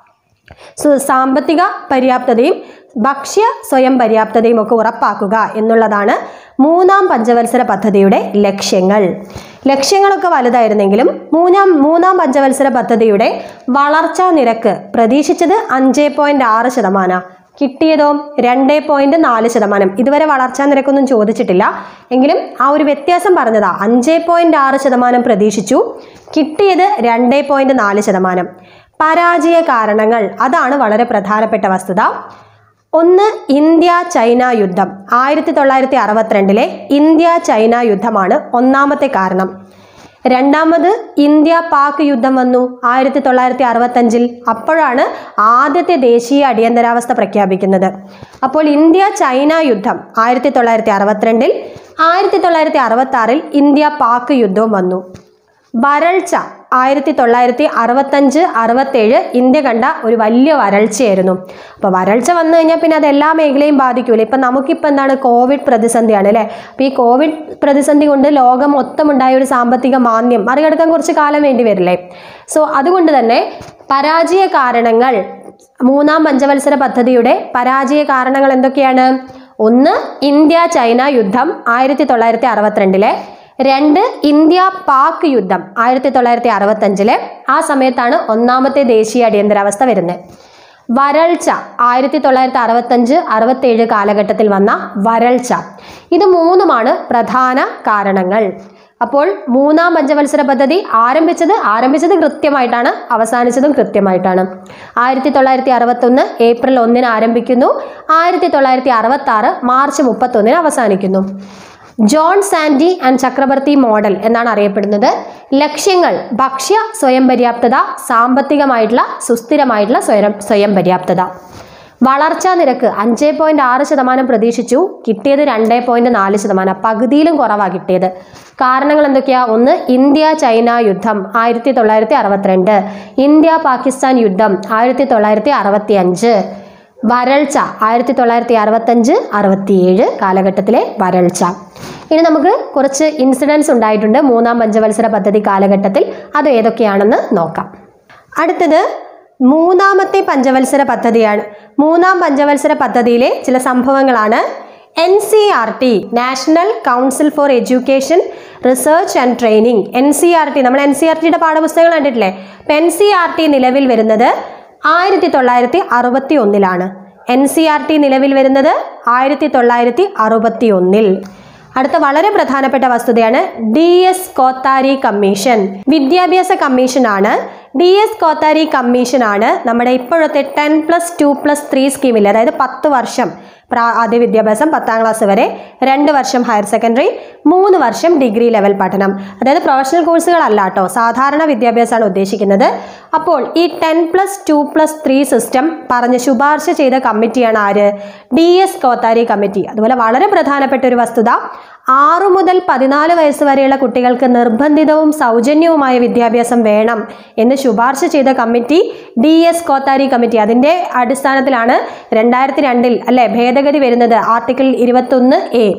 Speaker 1: സു- സാമ്പത്തിക പര്യാപ്തതയും ഭക്ഷ്യ സ്വയം പര്യാപ്തതയും ഒക്കെ ഉറപ്പാക്കുക എന്നുള്ളതാണ് മൂന്നാം പഞ്ചവത്സര പദ്ധതിയുടെ ലക്ഷ്യങ്ങൾ ലക്ഷ്യങ്ങളൊക്കെ വലുതായിരുന്നെങ്കിലും മൂന്നാം മൂന്നാം പഞ്ചവത്സര പദ്ധതിയുടെ വളർച്ചാ നിരക്ക് പ്രതീക്ഷിച്ചത് അഞ്ച് പോയിന്റ് ആറ് ശതമാനം കിട്ടിയതോ രണ്ട് പോയിന്റ് നാല് ശതമാനം ഇതുവരെ വളർച്ചാ നിരക്കൊന്നും ചോദിച്ചിട്ടില്ല എങ്കിലും ആ ഒരു വ്യത്യാസം പറഞ്ഞതാ അഞ്ച് പോയിന്റ് ആറ് ശതമാനം പ്രതീക്ഷിച്ചു കിട്ടിയത് രണ്ട് പോയിന്റ് നാല് ശതമാനം പരാജയ കാരണങ്ങൾ അതാണ് വളരെ പ്രധാനപ്പെട്ട വസ്തുത ഒന്ന് ഇന്ത്യ ചൈന യുദ്ധം ആയിരത്തി തൊള്ളായിരത്തി അറുപത്തിരണ്ടിലെ ഇന്ത്യ ചൈന യുദ്ധമാണ് ഒന്നാമത്തെ കാരണം രണ്ടാമത് ഇന്ത്യ പാക് യുദ്ധം വന്നു ആയിരത്തി തൊള്ളായിരത്തി അറുപത്തഞ്ചിൽ അപ്പോഴാണ് ആദ്യത്തെ ദേശീയ അടിയന്തരാവസ്ഥ പ്രഖ്യാപിക്കുന്നത് അപ്പോൾ ഇന്ത്യ ചൈന യുദ്ധം ആയിരത്തി തൊള്ളായിരത്തി അറുപത്തിരണ്ടിൽ ആയിരത്തി തൊള്ളായിരത്തി അറുപത്തി ആറിൽ ഇന്ത്യ പാക് യുദ്ധവും വന്നു വരൾച്ച ആയിരത്തി തൊള്ളായിരത്തി അറുപത്തഞ്ച് അറുപത്തേഴ് ഇന്ത്യ കണ്ട ഒരു വലിയ വരൾച്ചയായിരുന്നു അപ്പോൾ വരൾച്ച വന്നു കഴിഞ്ഞാൽ പിന്നെ അത് എല്ലാ മേഖലയും ബാധിക്കൂല ഇപ്പം നമുക്കിപ്പോൾ എന്താണ് കോവിഡ് പ്രതിസന്ധിയാണ് അല്ലേ അപ്പോൾ ഈ കോവിഡ് പ്രതിസന്ധി കൊണ്ട് ലോകം മൊത്തമുണ്ടായ ഒരു സാമ്പത്തിക മാന്ദ്യം മറികടക്കാൻ കുറച്ച് കാലം വേണ്ടി വരില്ലേ സോ അതുകൊണ്ട് തന്നെ പരാജയ കാരണങ്ങൾ മൂന്നാം പഞ്ചവത്സര പദ്ധതിയുടെ പരാജയ കാരണങ്ങൾ എന്തൊക്കെയാണ് ഒന്ന് ഇന്ത്യ ചൈന യുദ്ധം ആയിരത്തി തൊള്ളായിരത്തി അറുപത്തിരണ്ടിലെ രണ്ട് ഇന്ത്യ പാക് യുദ്ധം ആയിരത്തി തൊള്ളായിരത്തി അറുപത്തഞ്ചിലെ ആ സമയത്താണ് ഒന്നാമത്തെ ദേശീയ അടിയന്തരാവസ്ഥ വരുന്നത് വരൾച്ച ആയിരത്തി തൊള്ളായിരത്തി അറുപത്തഞ്ച് അറുപത്തേഴ് കാലഘട്ടത്തിൽ വന്ന വരൾച്ച ഇത് മൂന്നുമാണ് പ്രധാന കാരണങ്ങൾ അപ്പോൾ മൂന്നാം പഞ്ചവത്സര പദ്ധതി ആരംഭിച്ചത് ആരംഭിച്ചത് കൃത്യമായിട്ടാണ് അവസാനിച്ചതും കൃത്യമായിട്ടാണ് ആയിരത്തി തൊള്ളായിരത്തി അറുപത്തൊന്ന് ഏപ്രിൽ ഒന്നിന് ആരംഭിക്കുന്നു ആയിരത്തി തൊള്ളായിരത്തി അറുപത്തി ആറ് മാർച്ച് മുപ്പത്തൊന്നിന് അവസാനിക്കുന്നു John Sandy and Chakravarty model എന്നാണ് അറിയപ്പെടുന്നത് ലക്ഷ്യങ്ങൾ ഭക്ഷ്യ സ്വയം പര്യാപ്തത സാമ്പത്തികമായിട്ടുള്ള സുസ്ഥിരമായിട്ടുള്ള സ്വയം സ്വയം പര്യാപ്തത വളർച്ചാ നിരക്ക് അഞ്ച് പോയിന്റ് ആറ് ശതമാനം പ്രതീക്ഷിച്ചു കിട്ടിയത് രണ്ട് പോയിന്റ് നാല് ശതമാനം പകുതിയിലും കുറവാണ് കിട്ടിയത് കാരണങ്ങൾ എന്തൊക്കെയാ ഒന്ന് ഇന്ത്യ ചൈന യുദ്ധം ആയിരത്തി തൊള്ളായിരത്തി അറുപത്തിരണ്ട് ഇന്ത്യ പാകിസ്ഥാൻ യുദ്ധം ആയിരത്തി തൊള്ളായിരത്തി അറുപത്തി അഞ്ച് വരൾച്ച ആയിരത്തി തൊള്ളായിരത്തി അറുപത്തഞ്ച് അറുപത്തിയേഴ് കാലഘട്ടത്തിലെ വരൾച്ച ഇനി നമുക്ക് കുറച്ച് ഇൻസിഡൻസ് ഉണ്ടായിട്ടുണ്ട് മൂന്നാം പഞ്ചവത്സര പദ്ധതി കാലഘട്ടത്തിൽ അത് ഏതൊക്കെയാണെന്ന് നോക്കാം അടുത്തത് മൂന്നാമത്തെ പഞ്ചവത്സര പദ്ധതിയാണ് മൂന്നാം പഞ്ചവത്സര പദ്ധതിയിലെ ചില സംഭവങ്ങളാണ് N C R T national council for education research and training N C R T നമ്മൾ എൻ സി ആർ ടിയുടെ പാഠപുസ്തകങ്ങൾ കണ്ടിട്ടില്ലേ അപ്പം എൻ സി ആർ ടി നിലവിൽ വരുന്നത് ആയിരത്തി തൊള്ളായിരത്തി അറുപത്തി ഒന്നിലാണ് എൻ സി ആർ ടി നിലവിൽ വരുന്നത് ആയിരത്തി തൊള്ളായിരത്തി അറുപത്തി ഒന്നിൽ അടുത്ത വളരെ പ്രധാനപ്പെട്ട വസ്തുതയാണ് ഡി എസ് കോത്താരി കമ്മീഷൻ വിദ്യാഭ്യാസ കമ്മീഷനാണ് ഡി എസ് കോത്താരി കമ്മീഷനാണ് നമ്മുടെ ഇപ്പോഴത്തെ ten plus two plus three സ്കീമിൽ അതായത് പത്ത് വർഷം പ്രാ- ആദ്യ വിദ്യാഭ്യാസം പത്താം ക്ലാസ് വരെ രണ്ട് വർഷം ഹയർ സെക്കൻഡറി മൂന്ന് വർഷം ഡിഗ്രി ലെവൽ പഠനം അതായത് പ്രൊഫഷണൽ കോഴ്സുകളല്ല കേട്ടോ സാധാരണ വിദ്യാഭ്യാസമാണ് ഉദ്ദേശിക്കുന്നത് അപ്പോൾ ഈ ten plus two plus three system പറഞ്ഞ് ശുപാർശ ചെയ്ത കമ്മിറ്റിയാണ് ആര് ഡി എസ് കോത്താരി കമ്മിറ്റി അതുപോലെ വളരെ പ്രധാനപ്പെട്ട ഒരു വസ്തുത ആറു മുതൽ പതിനാല് വയസ്സ് വരെയുള്ള കുട്ടികൾക്ക് നിർബന്ധിതവും സൗജന്യവുമായ വിദ്യാഭ്യാസം വേണം എന്ന് ശുപാർശ ചെയ്ത committee D S Kothari committee അതിൻ്റെ അടിസ്ഥാനത്തിലാണ് രണ്ടായിരത്തി രണ്ടിൽ അല്ലെ ഭേദഗതി വരുന്നത് ആർട്ടിക്കിൾ ഇരുപത്തൊന്ന് എ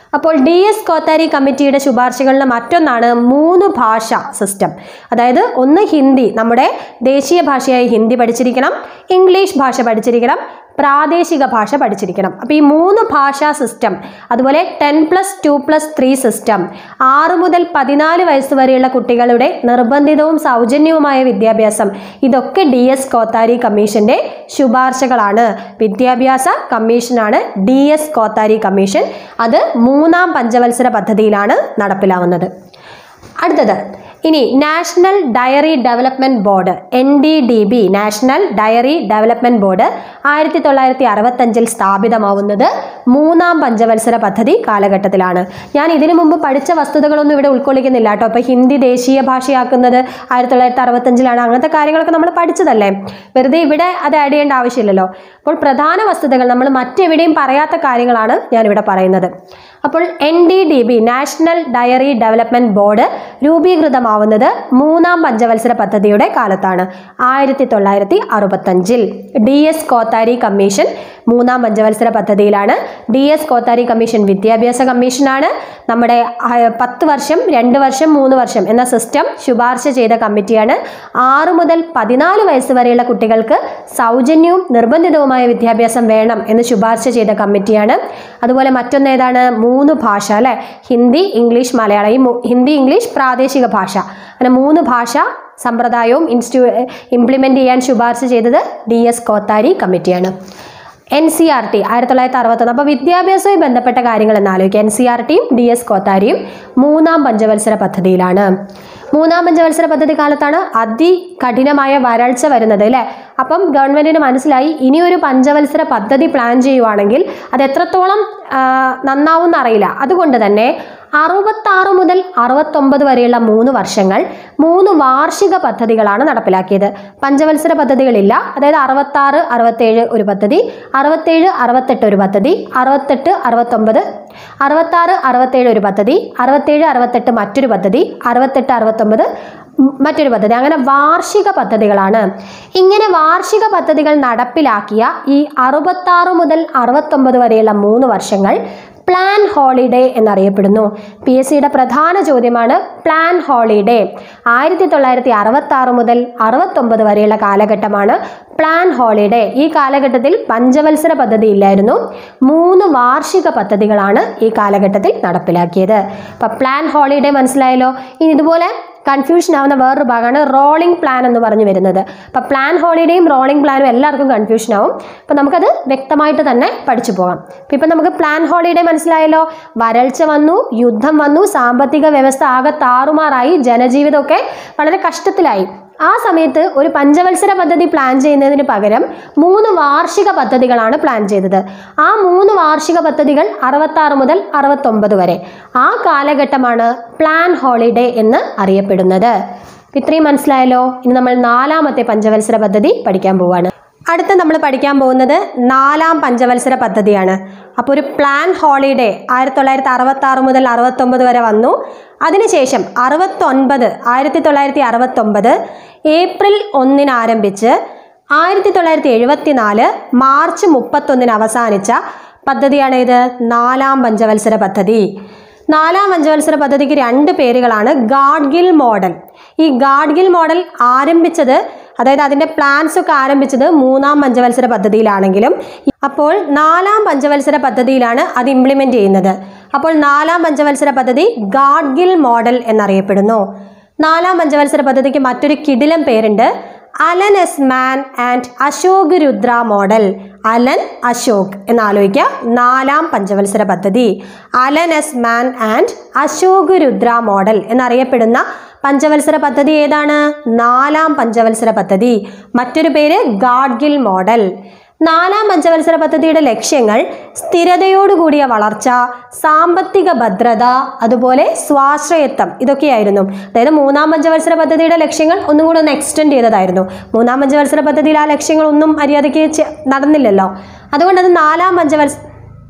Speaker 1: അപ്പോൾ ഡി എസ് കോത്താരി കമ്മിറ്റിയുടെ ശുപാർശകളിൽ മറ്റൊന്നാണ് മൂന്ന് ഭാഷ സിസ്റ്റം അതായത് ഒന്ന് ഹിന്ദി നമ്മുടെ ദേശീയ ഭാഷയായ ഹിന്ദി പഠിച്ചിരിക്കണം ഇംഗ്ലീഷ് ഭാഷ പഠിച്ചിരിക്കണം പ്രാദേശിക ഭാഷ പഠിച്ചിരിക്കണം അപ്പോൾ ഈ മൂന്ന് ഭാഷാ സിസ്റ്റം അതുപോലെ ten plus two plus three system ആറ് മുതൽ പതിനാല് വയസ്സ് വരെയുള്ള കുട്ടികളുടെ നിർബന്ധിതവും സൗജന്യവുമായ വിദ്യാഭ്യാസം ഇതൊക്കെ ഡി എസ് കോത്താരി കമ്മീഷന്റെ ശുപാർശകളാണ് വിദ്യാഭ്യാസ കമ്മീഷനാണ് ഡി എസ് കോത്താരി കമ്മീഷൻ അത് മൂന്നാം പഞ്ചവത്സര പദ്ധതിയിലാണ് നടപ്പിലാവുന്നത് അടുത്തത് ഇനി national dairy development board N D D B national dairy development board ആയിരത്തി തൊള്ളായിരത്തി അറുപത്തഞ്ചിൽ സ്ഥാപിതമാവുന്നത് മൂന്നാം പഞ്ചവത്സര പദ്ധതി കാലഘട്ടത്തിലാണ് ഞാൻ ഇതിനു മുമ്പ് പഠിച്ച വസ്തുതകളൊന്നും ഇവിടെ ഉൾക്കൊള്ളിക്കുന്നില്ല കേട്ടോ അപ്പോൾ ഹിന്ദി ദേശീയ ഭാഷയാക്കുന്നത് ആയിരത്തി തൊള്ളായിരത്തി അറുപത്തഞ്ചിലാണ് അങ്ങനത്തെ കാര്യങ്ങളൊക്കെ നമ്മൾ പഠിച്ചതല്ലേ വെറുതെ ഇവിടെ അത് ആഡ് ചെയ്യേണ്ട ആവശ്യമില്ലല്ലോ അപ്പോൾ പ്രധാന വസ്തുതകൾ നമ്മൾ മറ്റെവിടെയും പറയാത്ത കാര്യങ്ങളാണ് ഞാനിവിടെ പറയുന്നത് അപ്പോൾ N D D B national dairy development board രൂപീകൃതമാവുന്നത് മൂന്നാം പഞ്ചവത്സര പദ്ധതിയുടെ കാലത്താണ് ആയിരത്തി തൊള്ളായിരത്തി അറുപത്തഞ്ചിൽ ഡി എസ് കോത്താരി കമ്മീഷൻ മൂന്നാം പഞ്ചവത്സര പദ്ധതിയിലാണ് ഡി എസ് കോത്താരി കമ്മീഷൻ വിദ്യാഭ്യാസ കമ്മീഷനാണ് നമ്മുടെ ആ, പത്ത് വർഷം രണ്ട് വർഷം മൂന്ന് വർഷം എന്ന സിസ്റ്റം ശുപാർശ ചെയ്ത കമ്മിറ്റിയാണ് ആറ് മുതൽ പതിനാല് വയസ്സ് വരെയുള്ള കുട്ടികൾക്ക് സൗജന്യവും നിർബന്ധിതവുമായ വിദ്യാഭ്യാസം വേണം എന്ന് ശുപാർശ ചെയ്ത കമ്മിറ്റിയാണ് അതുപോലെ മറ്റൊന്ന് ഏതാണ് മൂന്ന് ഭാഷ അല്ലെ ഹിന്ദി ഇംഗ്ലീഷ് മലയാളം ഈ മൂ- ഹിന്ദി ഇംഗ്ലീഷ് പ്രാദേശിക ഭാഷ അങ്ങനെ മൂന്ന് ഭാഷ സമ്പ്രദായവും ഇൻസ്റ്റു ഇംപ്ലിമെൻ്റ് ചെയ്യാൻ ശുപാർശ ചെയ്തത് ഡി എസ് കോത്താരി കമ്മിറ്റിയാണ് എൻ സി ആർ ടി ആയിരത്തി തൊള്ളായിരത്തി അറുപത്തൊന്ന് അപ്പോൾ വിദ്യാഭ്യാസവുമായി ബന്ധപ്പെട്ട കാര്യങ്ങൾ എന്ന് ആലോചിക്കുക എൻ സി ആർ ടിയും ഡി എസ് കോത്താരിയും മൂന്നാം പഞ്ചവത്സര പദ്ധതിയിലാണ് മൂന്നാം പഞ്ചവത്സര പദ്ധതി കാലത്താണ് അതികഠിനമായ വരൾച്ച വരുന്നത് അല്ലേ അപ്പം ഗവൺമെന്റിന് മനസ്സിലായി ഇനിയൊരു പഞ്ചവത്സര പദ്ധതി പ്ലാൻ ചെയ്യുവാണെങ്കിൽ അത് എത്രത്തോളം ആ, നന്നാവും എന്നറിയില്ല അതുകൊണ്ട് തന്നെ അറുപത്താറ് മുതൽ അറുപത്തൊമ്പത് വരെയുള്ള മൂന്ന് വർഷങ്ങൾ മൂന്ന് വാർഷിക പദ്ധതികളാണ് നടപ്പിലാക്കിയത് പഞ്ചവത്സര പദ്ധതികളില്ല അതായത് അറുപത്താറ് അറുപത്തേഴ് ഒരു പദ്ധതി അറുപത്തേഴ് അറുപത്തെട്ട് ഒരു പദ്ധതി അറുപത്തെട്ട് അറുപത്തൊമ്പത് അറുപത്താറ് അറുപത്തേഴ് ഒരു പദ്ധതി അറുപത്തേഴ് അറുപത്തെട്ട് മറ്റൊരു പദ്ധതി അറുപത്തെട്ട് അറുപത്തൊമ്പത് ഉം, മറ്റൊരു പദ്ധതി അങ്ങനെ വാർഷിക പദ്ധതികളാണ് ഇങ്ങനെ വാർഷിക പദ്ധതികൾ നടപ്പിലാക്കിയ ഈ അറുപത്താറ് മുതൽ അറുപത്തൊമ്പത് വരെയുള്ള മൂന്ന് വർഷങ്ങൾ പ്ലാൻ ഹോളിഡേ എന്നറിയപ്പെടുന്നു പി എസ് സിയുടെ പ്രധാന ചോദ്യമാണ് പ്ലാൻ ഹോളിഡേ ആയിരത്തി തൊള്ളായിരത്തി അറുപത്തി ആറ് മുതൽ അറുപത്തൊമ്പത് വരെയുള്ള കാലഘട്ടമാണ് പ്ലാൻ ഹോളിഡേ ഈ കാലഘട്ടത്തിൽ പഞ്ചവത്സര പദ്ധതി ഇല്ലായിരുന്നു മൂന്ന് വാർഷിക പദ്ധതികളാണ് ഈ കാലഘട്ടത്തിൽ നടപ്പിലാക്കിയത് അപ്പം പ്ലാൻ ഹോളിഡേ മനസ്സിലായല്ലോ ഇനി ഇതുപോലെ കൺഫ്യൂഷൻ ആവുന്ന വേറൊരു ഭാഗമാണ് റോളിംഗ് പ്ലാൻ എന്ന് പറഞ്ഞു വരുന്നത് അപ്പം പ്ലാൻ ഹോളിഡേയും റോളിംഗ് പ്ലാനും എല്ലാവർക്കും കൺഫ്യൂഷൻ ആവും അപ്പം നമുക്കത് വ്യക്തമായിട്ട് തന്നെ പഠിച്ചു പോകാം അപ്പം ഇപ്പം നമുക്ക് പ്ലാൻ ഹോളിഡേ മനസ്സിലായല്ലോ വരൾച്ച വന്നു യുദ്ധം വന്നു സാമ്പത്തിക വ്യവസ്ഥ ആകെ താറുമാറായി ജനജീവിതമൊക്കെ വളരെ കഷ്ടത്തിലായി ആ സമയത്ത് ഒരു പഞ്ചവത്സര പദ്ധതി പ്ലാൻ ചെയ്യുന്നതിന് പകരം മൂന്ന് വാർഷിക പദ്ധതികളാണ് പ്ലാൻ ചെയ്തത് ആ മൂന്ന് വാർഷിക പദ്ധതികൾ അറുപത്താറ് മുതൽ അറുപത്തൊമ്പത് വരെ ആ കാലഘട്ടമാണ് പ്ലാൻ ഹോളിഡേ എന്ന് അറിയപ്പെടുന്നത് ഇത്രയും മനസ്സിലായല്ലോ ഇനി നമ്മൾ നാലാമത്തെ പഞ്ചവത്സര പദ്ധതി പഠിക്കാൻ പോവാണ് അടുത്ത നമ്മൾ പഠിക്കാൻ പോകുന്നത് നാലാം പഞ്ചവത്സര പദ്ധതിയാണ് അപ്പോൾ ഒരു പ്ലാൻ ഹോളിഡേ ആയിരത്തി തൊള്ളായിരത്തി അറുപത്തി ആറ് മുതൽ അറുപത്തൊമ്പത് വരെ വന്നു അതിനുശേഷം അറുപത്തൊൻപത് ആയിരത്തി തൊള്ളായിരത്തി അറുപത്തൊമ്പത് ഏപ്രിൽ ഒന്നിന് ആരംഭിച്ച് ആയിരത്തി തൊള്ളായിരത്തി എഴുപത്തി നാല് മാർച്ച് മുപ്പത്തൊന്നിന് അവസാനിച്ച പദ്ധതിയാണ് ഇത് നാലാം പഞ്ചവത്സര പദ്ധതി നാലാം പഞ്ചവത്സര പദ്ധതിക്ക് രണ്ട് പേരുകളാണ് ഗാഡ്ഗിൽ മോഡൽ ഈ ഗാഡ്ഗിൽ മോഡൽ ആരംഭിച്ചത് അതായത് അതിൻ്റെ പ്ലാൻസ് ഒക്കെ ആരംഭിച്ചത് മൂന്നാം പഞ്ചവത്സര പദ്ധതിയിലാണെങ്കിലും അപ്പോൾ നാലാം പഞ്ചവത്സര പദ്ധതിയിലാണ് അത് ഇംപ്ലിമെൻ്റ് ചെയ്യുന്നത് അപ്പോൾ നാലാം പഞ്ചവത്സര പദ്ധതി ഗാഡ്ഗിൽ മോഡൽ എന്നറിയപ്പെടുന്നു നാലാം പഞ്ചവത്സര പദ്ധതിക്ക് മറ്റൊരു കിടിലം പേരുണ്ട് Alan S Manne and Ashok Rudra model Alan Ashok എന്ന് ആലോചിക്കുക നാലാം പഞ്ചവത്സര പദ്ധതി Alan S Manne and Ashok Rudra model എന്നറിയപ്പെടുന്ന പഞ്ചവത്സര പദ്ധതി ഏതാണ് നാലാം പഞ്ചവത്സര പദ്ധതി മറ്റൊരു പേര് ഗാഡ്ഗിൽ മോഡൽ നാലാം പഞ്ചവത്സര പദ്ധതിയുടെ ലക്ഷ്യങ്ങൾ സ്ഥിരതയോടുകൂടിയ വളർച്ച സാമ്പത്തിക ഭദ്രത അതുപോലെ സ്വാശ്രയത്വം ഇതൊക്കെയായിരുന്നു അതായത് മൂന്നാം പഞ്ചവത്സര പദ്ധതിയുടെ ലക്ഷ്യങ്ങൾ ഒന്നും കൂടെ ഒന്ന് എക്സ്റ്റെൻഡ് ചെയ്തതായിരുന്നു മൂന്നാം പഞ്ചവത്സര പദ്ധതിയിൽ ആ ലക്ഷ്യങ്ങളൊന്നും മര്യാദയ്ക്ക് ചെ- നടന്നില്ലല്ലോ അതുകൊണ്ട് അത് നാലാം പഞ്ചവത്സ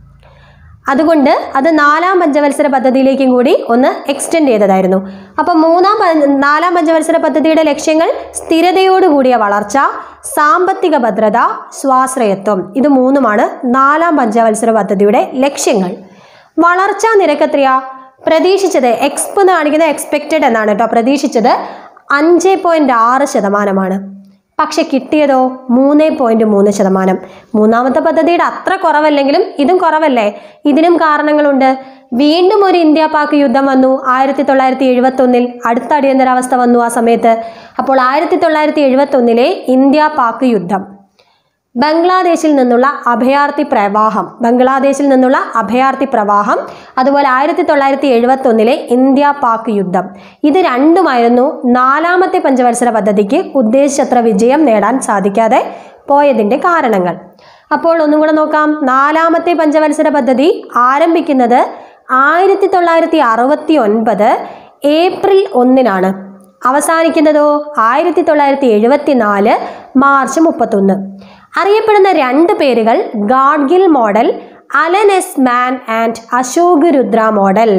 Speaker 1: അതുകൊണ്ട് അത് നാലാം പഞ്ചവത്സര പദ്ധതിയിലേക്കും കൂടി ഒന്ന് എക്സ്റ്റെൻഡ് ചെയ്തതായിരുന്നു അപ്പം മൂന്നാം പ- നാലാം പഞ്ചവത്സര പദ്ധതിയുടെ ലക്ഷ്യങ്ങൾ സ്ഥിരതയോടുകൂടിയ വളർച്ച സാമ്പത്തിക ഭദ്രത സ്വാശ്രയത്വം ഇത് മൂന്നുമാണ് നാലാം പഞ്ചവത്സര പദ്ധതിയുടെ ലക്ഷ്യങ്ങൾ വളർച്ചാ നിരക്ക് എത്രയാ പ്രതീക്ഷിച്ചത് എക്സ്പ് എന്ന് കാണിക്കുന്നത് എക്സ്പെക്റ്റഡ് എന്നാണ് കേട്ടോ പ്രതീക്ഷിച്ചത് അഞ്ച് പോയിന്റ് ആറ് ശതമാനമാണ് പക്ഷെ കിട്ടിയതോ മൂന്ന് പോയിന്റ് മൂന്ന് ശതമാനം മൂന്നാമത്തെ പദ്ധതിയുടെ അത്ര കുറവല്ലെങ്കിലും ഇതും കുറവല്ലേ ഇതിനും കാരണങ്ങളുണ്ട് വീണ്ടും ഒരു ഇന്ത്യ പാക് യുദ്ധം വന്നു ആയിരത്തി തൊള്ളായിരത്തി എഴുപത്തി ഒന്നിൽ അടുത്ത അടിയന്തരാവസ്ഥ വന്നു ആ സമയത്ത് അപ്പോൾ ആയിരത്തി തൊള്ളായിരത്തി എഴുപത്തി ഒന്നിലെ ഇന്ത്യ പാക് യുദ്ധം ബംഗ്ലാദേശിൽ നിന്നുള്ള അഭയാർത്ഥി പ്രവാഹം ബംഗ്ലാദേശിൽ നിന്നുള്ള അഭയാർത്ഥി പ്രവാഹം അതുപോലെ ആയിരത്തി തൊള്ളായിരത്തി എഴുപത്തി ഒന്നിലെ ഇന്ത്യ പാക് യുദ്ധം ഇത് രണ്ടുമായിരുന്നു നാലാമത്തെ പഞ്ചവത്സര പദ്ധതിക്ക് ഉദ്ദേശിച്ചത്ര വിജയം നേടാൻ സാധിക്കാതെ പോയതിൻ്റെ കാരണങ്ങൾ അപ്പോൾ ഒന്നും കൂടെ നോക്കാം നാലാമത്തെ പഞ്ചവത്സര പദ്ധതി ആരംഭിക്കുന്നത് ആയിരത്തി തൊള്ളായിരത്തി അറുപത്തി ഒൻപത് ഏപ്രിൽ ഒന്നിനാണ് അവസാനിക്കുന്നതോ ആയിരത്തി തൊള്ളായിരത്തി എഴുപത്തി നാല് മാർച്ച് മുപ്പത്തൊന്ന് അറിയപ്പെടുന്ന രണ്ട് പേരുകൾ Gadgil model Alan S Manne and Ashok Rudra model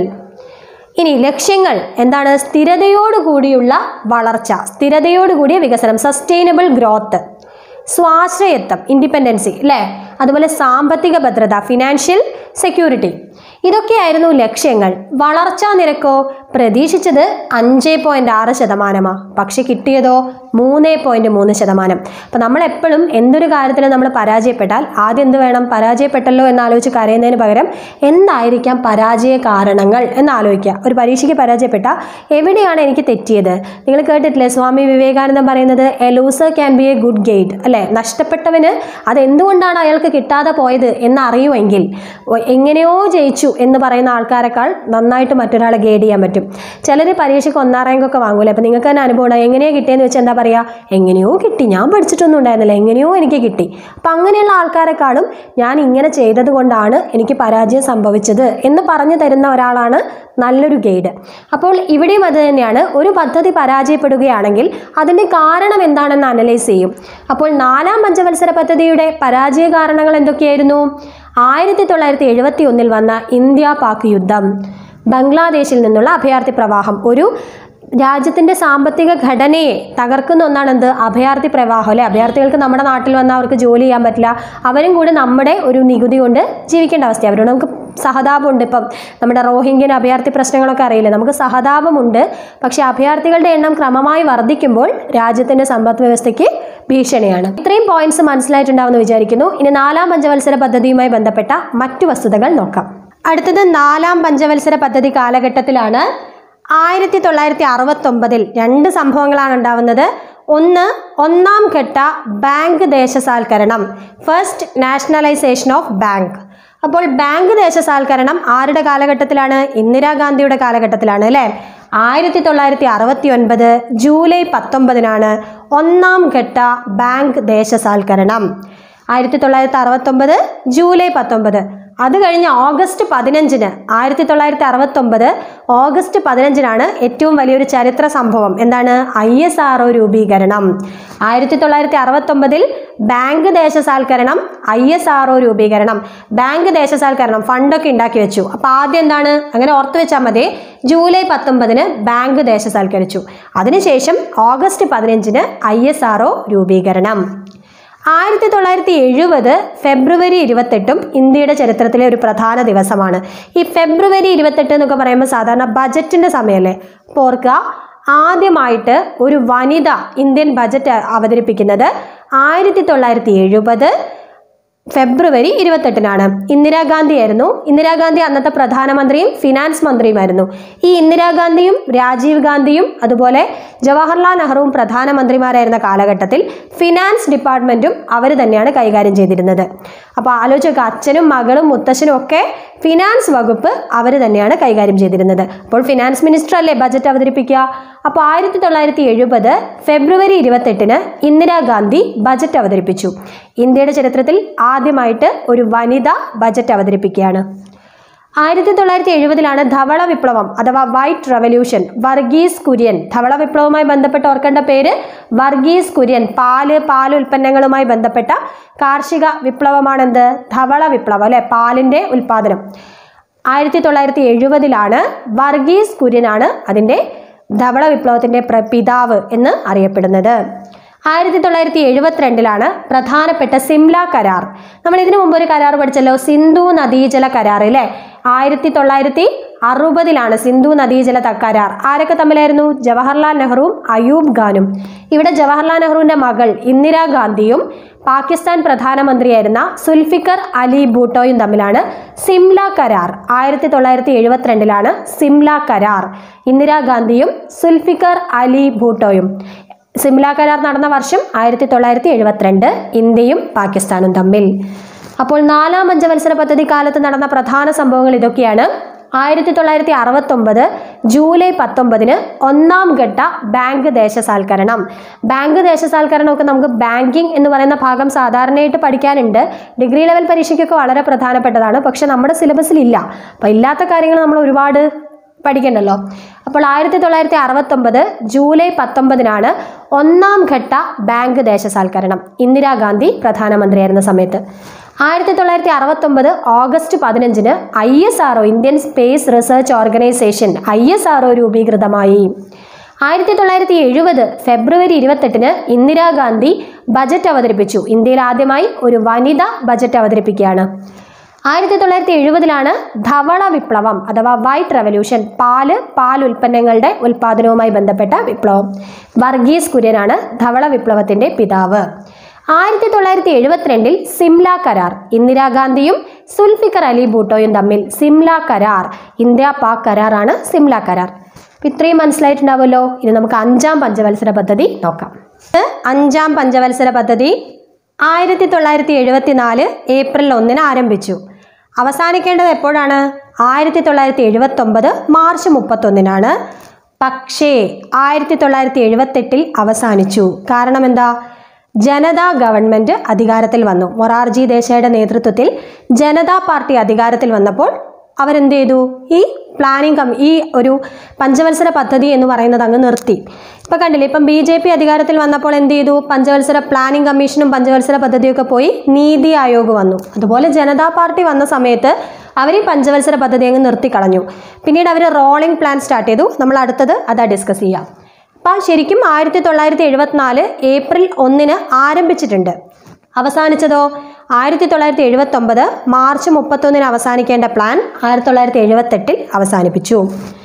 Speaker 1: ഇനി ലക്ഷ്യങ്ങൾ എന്താണ് സ്ഥിരതയോടുകൂടിയുള്ള വളർച്ച സ്ഥിരതയോടുകൂടിയ വികസനം സസ്റ്റൈനബിൾ ഗ്രോത്ത് സ്വാശ്രയത്വം ഇൻഡിപെൻഡൻസി അല്ലേ അതുപോലെ സാമ്പത്തിക ഭദ്രത ഫിനാൻഷ്യൽ സെക്യൂരിറ്റി ഇതൊക്കെയായിരുന്നു ലക്ഷ്യങ്ങൾ വളർച്ചാ നിരക്കോ പ്രതീക്ഷിച്ചത് അഞ്ച് പോയിന്റ് ആറ് ശതമാനമാണ് പക്ഷെ കിട്ടിയതോ മൂന്ന് പോയിന്റ് മൂന്ന് ശതമാനം അപ്പം നമ്മൾ എപ്പോഴും എന്തൊരു കാര്യത്തിൽ നമ്മൾ പരാജയപ്പെട്ടാൽ ആദ്യം എന്ത് വേണം പരാജയപ്പെട്ടല്ലോ എന്നാലോചിച്ച് കരയുന്നതിന് പകരം എന്തായിരിക്കാം പരാജയ കാരണങ്ങൾ എന്ന് ആലോചിക്കുക ഒരു പരീക്ഷയ്ക്ക് പരാജയപ്പെട്ട എവിടെയാണ് എനിക്ക് തെറ്റിയത് നിങ്ങൾ കേട്ടിട്ടില്ലേ സ്വാമി വിവേകാനന്ദൻ പറയുന്നത് a loser can be a good guide അല്ലേ നഷ്ടപ്പെട്ടവന് അതെന്തുകൊണ്ടാണ് അയാൾക്ക് കിട്ടാതെ പോയത് എന്ന് അറിയുമെങ്കിൽ ഒ- എങ്ങനെയോ ജയിച്ചു എന്ന് പറയുന്ന ആൾക്കാരെക്കാൾ നന്നായിട്ട് മറ്റൊരാളെ ഗൈഡ് ചെയ്യാൻ പറ്റും ചിലർ പരീക്ഷയ്ക്ക് ഒന്നാം റാങ്കൊക്കെ വാങ്ങൂലേ അപ്പം നിങ്ങൾക്ക് തന്നെ അനുഭവം ഉണ്ടാവും എങ്ങനെയാ കിട്ടിയെന്ന് വെച്ചാൽ എന്താ പറയുക എങ്ങനെയോ കിട്ടി ഞാൻ പഠിച്ചിട്ടൊന്നും ഉണ്ടായിരുന്നില്ല എങ്ങനെയോ എനിക്ക് കിട്ടി അപ്പം അങ്ങനെയുള്ള ആൾക്കാരെക്കാളും ഞാൻ ഇങ്ങനെ ചെയ്തത് കൊണ്ടാണ് എനിക്ക് പരാജയം സംഭവിച്ചത് എന്ന് പറഞ്ഞു തരുന്ന ഒരാളാണ് നല്ലൊരു ഗൈഡ് അപ്പോൾ ഇവിടെയും അത് തന്നെയാണ് ഒരു പദ്ധതി പരാജയപ്പെടുകയാണെങ്കിൽ അതിൻ്റെ കാരണം എന്താണെന്ന് അനലൈസ് ചെയ്യും അപ്പോൾ നാലാം പഞ്ചവത്സര പദ്ധതിയുടെ പരാജയ കാരണങ്ങൾ എന്തൊക്കെയായിരുന്നു ആയിരത്തി തൊള്ളായിരത്തി എഴുപത്തി ഒന്നിൽ വന്ന ഇന്ത്യ പാക് യുദ്ധം ബംഗ്ലാദേശിൽ നിന്നുള്ള അഭയാർത്ഥി പ്രവാഹം ഒരു രാജ്യത്തിന്റെ സാമ്പത്തിക ഘടനയെ തകർക്കുന്ന ഒന്നാണ് എന്ത് അഭയാർത്ഥി പ്രവാഹം അല്ലെ അഭയാർത്ഥികൾക്ക് നമ്മുടെ നാട്ടിൽ വന്നാൽ അവർക്ക് ജോലി ചെയ്യാൻ പറ്റില്ല അവരും കൂടി നമ്മുടെ ഒരു നികുതി കൊണ്ട് ജീവിക്കേണ്ട അവസ്ഥ അവരോട് നമുക്ക് സഹതാപമുണ്ട് ഇപ്പം നമ്മുടെ റോഹിംഗ്യൻ അഭയാർത്ഥി പ്രശ്നങ്ങളൊക്കെ അറിയില്ലേ നമുക്ക് സഹതാപമുണ്ട് പക്ഷേ അഭയാർത്ഥികളുടെ എണ്ണം ക്രമമായി വർദ്ധിക്കുമ്പോൾ രാജ്യത്തിന്റെ സമ്പദ് വ്യവസ്ഥയ്ക്ക് ഭീഷണിയാണ് ഇത്രയും പോയിന്റ്സ് മനസ്സിലായിട്ടുണ്ടാവുമെന്ന് വിചാരിക്കുന്നു ഇനി നാലാം പഞ്ചവത്സര പദ്ധതിയുമായി ബന്ധപ്പെട്ട മറ്റു വസ്തുതകൾ നോക്കാം അടുത്തത് നാലാം പഞ്ചവത്സര പദ്ധതി കാലഘട്ടത്തിലാണ് ആയിരത്തി തൊള്ളായിരത്തി അറുപത്തൊമ്പതിൽ രണ്ട് സംഭവങ്ങളാണ് ഉണ്ടാവുന്നത് ഒന്ന് ഒന്നാം ഘട്ട ബാങ്ക് ദേശസാൽക്കരണം ഫസ്റ്റ് നാഷണലൈസേഷൻ ഓഫ് ബാങ്ക് അപ്പോൾ ബാങ്ക് ദേശസാൽക്കരണം ആരുടെ കാലഘട്ടത്തിലാണ് ഇന്ദിരാഗാന്ധിയുടെ കാലഘട്ടത്തിലാണ് അല്ലേ ആയിരത്തി തൊള്ളായിരത്തി അറുപത്തി ഒൻപത് ജൂലൈ പത്തൊമ്പതിനാണ് ഒന്നാം ഘട്ട ബാങ്ക് ദേശസാൽക്കരണം ആയിരത്തി തൊള്ളായിരത്തി അറുപത്തൊമ്പത് ജൂലൈ പത്തൊമ്പത് അത് കഴിഞ്ഞ് ഓഗസ്റ്റ് പതിനഞ്ചിന് ആയിരത്തി തൊള്ളായിരത്തി അറുപത്തൊമ്പത് ഓഗസ്റ്റ് പതിനഞ്ചിനാണ് ഏറ്റവും വലിയൊരു ചരിത്ര സംഭവം എന്താണ് ഐ എസ് ആർ ഒ രൂപീകരണം ആയിരത്തി തൊള്ളായിരത്തി അറുപത്തൊമ്പതിൽ ബാങ്ക് ദേശസാൽക്കരണം ഐ എസ് ആർ ഒ രൂപീകരണം ബാങ്ക് ദേശസാൽക്കരണം ഫണ്ടൊക്കെ ഉണ്ടാക്കി വെച്ചു അപ്പോൾ ആദ്യം എന്താണ് അങ്ങനെ ഓർത്ത് വെച്ചാൽ മതി ജൂലൈ പത്തൊമ്പതിന് ബാങ്ക് ദേശസാൽക്കരിച്ചു അതിനുശേഷം ഓഗസ്റ്റ് പതിനഞ്ചിന് ഐ എസ് ആർ ഒ രൂപീകരണം ആയിരത്തി തൊള്ളായിരത്തി എഴുപത് ഫെബ്രുവരി ഇരുപത്തെട്ടും ഇന്ത്യയുടെ ചരിത്രത്തിലെ ഒരു പ്രധാന ദിവസമാണ് ഈ ഫെബ്രുവരി ഇരുപത്തെട്ട് എന്നൊക്കെ പറയുമ്പോൾ സാധാരണ ബജറ്റിൻ്റെ സമയമല്ലേ അപ്പോൾ ഓർക്കുക ആദ്യമായിട്ട് ഒരു വനിത ഇന്ത്യൻ ബജറ്റ് അവതരിപ്പിക്കുന്നത് ആയിരത്തി തൊള്ളായിരത്തി എഴുപത് ഫെബ്രുവരി ഇരുപത്തെട്ടിനാണ് ഇന്ദിരാഗാന്ധി ആയിരുന്നു ഇന്ദിരാഗാന്ധി അന്നത്തെ പ്രധാനമന്ത്രിയും ഫിനാൻസ് മന്ത്രിയുമായിരുന്നു ഈ ഇന്ദിരാഗാന്ധിയും രാജീവ് ഗാന്ധിയും അതുപോലെ ജവഹർലാൽ നെഹ്റുവും പ്രധാനമന്ത്രിമാരായിരുന്ന കാലഘട്ടത്തിൽ ഫിനാൻസ് ഡിപ്പാർട്ട്മെന്റും അവർ തന്നെയാണ് കൈകാര്യം ചെയ്തിരുന്നത് അപ്പോൾ ആലോചിക്കുക അച്ഛനും മകളും മുത്തശ്ശനും ഒക്കെ ഫിനാൻസ് വകുപ്പ് അവർ തന്നെയാണ് കൈകാര്യം ചെയ്തിരുന്നത് അപ്പോൾ ഫിനാൻസ് മിനിസ്റ്റർ അല്ലേ ബജറ്റ് അവതരിപ്പിക്കുക അപ്പോൾ ആയിരത്തി തൊള്ളായിരത്തി എഴുപത് ഫെബ്രുവരി ഇരുപത്തെട്ടിന് ഇന്ദിരാഗാന്ധി ബജറ്റ് അവതരിപ്പിച്ചു ഇന്ത്യയുടെ ചരിത്രത്തിൽ ആദ്യമായിട്ട് ഒരു വനിത ബജറ്റ് അവതരിപ്പിക്കുകയാണ് ആയിരത്തി തൊള്ളായിരത്തി എഴുപതിലാണ് ധവള വിപ്ലവം അഥവാ വൈറ്റ് റവല്യൂഷൻ വർഗീസ് കുര്യൻ ധവള വിപ്ലവവുമായി ബന്ധപ്പെട്ട് ഓർക്കേണ്ട പേര് വർഗീസ് കുര്യൻ പാല് പാൽ ഉൽപ്പന്നങ്ങളുമായി ബന്ധപ്പെട്ട കാർഷിക വിപ്ലവമാണെന്ത് ധവള വിപ്ലവം അല്ലെ പാലിന്റെ ഉൽപാദനം ആയിരത്തി തൊള്ളായിരത്തി എഴുപതിലാണ് വർഗീസ് കുര്യനാണ് അതിൻ്റെ ധവള വിപ്ലവത്തിൻ്റെ പ്ര പിതാവ് എന്ന് അറിയപ്പെടുന്നത് ആയിരത്തി തൊള്ളായിരത്തി എഴുപത്തിരണ്ടിലാണ് പ്രധാനപ്പെട്ട സിംല കരാർ നമ്മൾ ഇതിനു മുമ്പ് ഒരു കരാർ പഠിച്ചല്ലോ സിന്ധു നദീജല കരാർ അല്ലേ ആയിരത്തി തൊള്ളായിരത്തി അറുപതിലാണ് സിന്ധു നദീജല ത- കരാർ ആരൊക്കെ തമ്മിലായിരുന്നു ജവഹർലാൽ നെഹ്റുവും അയൂബ് ഖാനും ഇവിടെ ജവഹർലാൽ നെഹ്റുവിന്റെ മകൾ ഇന്ദിരാഗാന്ധിയും പാകിസ്ഥാൻ പ്രധാനമന്ത്രിയായിരുന്ന സുൽഫിക്കർ അലി ഭൂട്ടോയും തമ്മിലാണ് സിംല കരാർ ആയിരത്തി തൊള്ളായിരത്തി എഴുപത്തിരണ്ടിലാണ് സിംല കരാർ ഇന്ദിരാഗാന്ധിയും സുൽഫിക്കർ അലി ഭൂട്ടോയും സിംല കരാർ നടന്ന വർഷം ആയിരത്തി തൊള്ളായിരത്തി എഴുപത്തിരണ്ട് ഇന്ത്യയും പാകിസ്ഥാനും തമ്മിൽ അപ്പോൾ നാലാം പഞ്ചവത്സര പദ്ധതി കാലത്ത് നടന്ന പ്രധാന സംഭവങ്ങൾ ഇതൊക്കെയാണ് ആയിരത്തി തൊള്ളായിരത്തി അറുപത്തൊമ്പത് ജൂലൈ പത്തൊമ്പതിന് ഒന്നാം ഘട്ട ബാങ്ക് ദേശസാൽക്കരണം ബാങ്ക് ദേശസാൽക്കരണമൊക്കെ നമുക്ക് ബാങ്കിങ് എന്ന് പറയുന്ന ഭാഗം സാധാരണയായിട്ട് പഠിക്കാനുണ്ട് ഡിഗ്രി ലെവൽ പരീക്ഷയ്ക്കൊക്കെ വളരെ പ്രധാനപ്പെട്ടതാണ് പക്ഷെ നമ്മുടെ സിലബസിൽ ഇല്ല അപ്പോൾ ഇല്ലാത്ത കാര്യങ്ങൾ നമ്മൾ ഒരുപാട് പഠിക്കണ്ടല്ലോ അപ്പോൾ ആയിരത്തി തൊള്ളായിരത്തി അറുപത്തൊമ്പത് ജൂലൈ പത്തൊമ്പതിനാണ് ഒന്നാം ഘട്ട ബാങ്ക് ദേശസാൽക്കരണം ഇന്ദിരാഗാന്ധി പ്രധാനമന്ത്രിയായിരുന്ന സമയത്ത് ആയിരത്തി തൊള്ളായിരത്തി അറുപത്തൊമ്പത് ഓഗസ്റ്റ് പതിനഞ്ചിന് I S R Indian space research organisation I S R രൂപീകൃതമായി ആയിരത്തി തൊള്ളായിരത്തി എഴുപത് ഫെബ്രുവരി ഇരുപത്തെട്ടിന് ഇന്ദിരാഗാന്ധി ബജറ്റ് അവതരിപ്പിച്ചു ഇന്ത്യയിൽ ആദ്യമായി ഒരു വനിത ബജറ്റ് അവതരിപ്പിക്കുകയാണ് ആയിരത്തി തൊള്ളായിരത്തി എഴുപതിലാണ് ധവള വിപ്ലവം അഥവാ വൈറ്റ് റെവല്യൂഷൻ പാല് പാൽ ഉൽപ്പന്നങ്ങളുടെ ഉൽപ്പാദനവുമായി ബന്ധപ്പെട്ട വിപ്ലവം വർഗീസ് കുര്യനാണ് ധവള വിപ്ലവത്തിന്റെ പിതാവ് ആയിരത്തി തൊള്ളായിരത്തി എഴുപത്തിരണ്ടിൽ സിംല കരാർ ഇന്ദിരാഗാന്ധിയും സുൽഫിക്കർ അലി ഭൂട്ടോയും തമ്മിൽ സിംല കരാർ ഇന്ത്യ പാക് കരാറാണ് സിംല കരാർ അപ്പൊ ഇത്രയും മനസ്സിലായിട്ടുണ്ടാവുമല്ലോ ഇനി നമുക്ക് അഞ്ചാം പഞ്ചവത്സര പദ്ധതി നോക്കാം ഇത് അഞ്ചാം പഞ്ചവത്സര പദ്ധതി ആയിരത്തി തൊള്ളായിരത്തി എഴുപത്തിനാല് ഏപ്രിൽ ഒന്നിന് ആരംഭിച്ചു അവസാനിക്കേണ്ടത് എപ്പോഴാണ് ആയിരത്തി തൊള്ളായിരത്തി എഴുപത്തൊമ്പത് മാർച്ച് മുപ്പത്തൊന്നിനാണ് പക്ഷേ ആയിരത്തി തൊള്ളായിരത്തി എഴുപത്തെട്ടിൽ അവസാനിച്ചു കാരണം എന്താ ജനതാ ഗവൺമെന്റ് അധികാരത്തിൽ വന്നു മൊറാർജി ദേശായിയുടെ നേതൃത്വത്തിൽ ജനതാ പാർട്ടി അധികാരത്തിൽ വന്നപ്പോൾ അവരെന്ത് ചെയ്തു ഈ പ്ലാനിങ് കം ഈ ഒരു പഞ്ചവത്സര പദ്ധതി എന്ന് പറയുന്നത് അങ്ങ് നിർത്തി ഇപ്പൊ കണ്ടില്ലേ ഇപ്പം ബി ജെ പി അധികാരത്തിൽ വന്നപ്പോൾ എന്ത് ചെയ്തു പഞ്ചവത്സര പ്ലാനിംഗ് കമ്മീഷനും പഞ്ചവത്സര പദ്ധതിയൊക്കെ പോയി നീതി ആയോഗ് വന്നു അതുപോലെ ജനതാ പാർട്ടി വന്ന സമയത്ത് അവർ ഈ പഞ്ചവത്സര പദ്ധതി അങ്ങ് നിർത്തിക്കളഞ്ഞു പിന്നീട് അവർ റോളിംഗ് പ്ലാൻ സ്റ്റാർട്ട് ചെയ്തു നമ്മൾ അടുത്തത് അതാ ഡിസ്കസ് ചെയ്യാം അപ്പം ശരിക്കും ആയിരത്തി തൊള്ളായിരത്തി എഴുപത്തിനാല് ഏപ്രിൽ ഒന്നിന് ആരംഭിച്ചിട്ടുണ്ട് അവസാനിച്ചതോ ആയിരത്തി തൊള്ളായിരത്തി എഴുപത്തൊമ്പത് മാർച്ച് മുപ്പത്തൊന്നിന് അവസാനിക്കേണ്ട പ്ലാൻ ആയിരത്തി തൊള്ളായിരത്തി എഴുപത്തെട്ടിൽ അവസാനിപ്പിച്ചു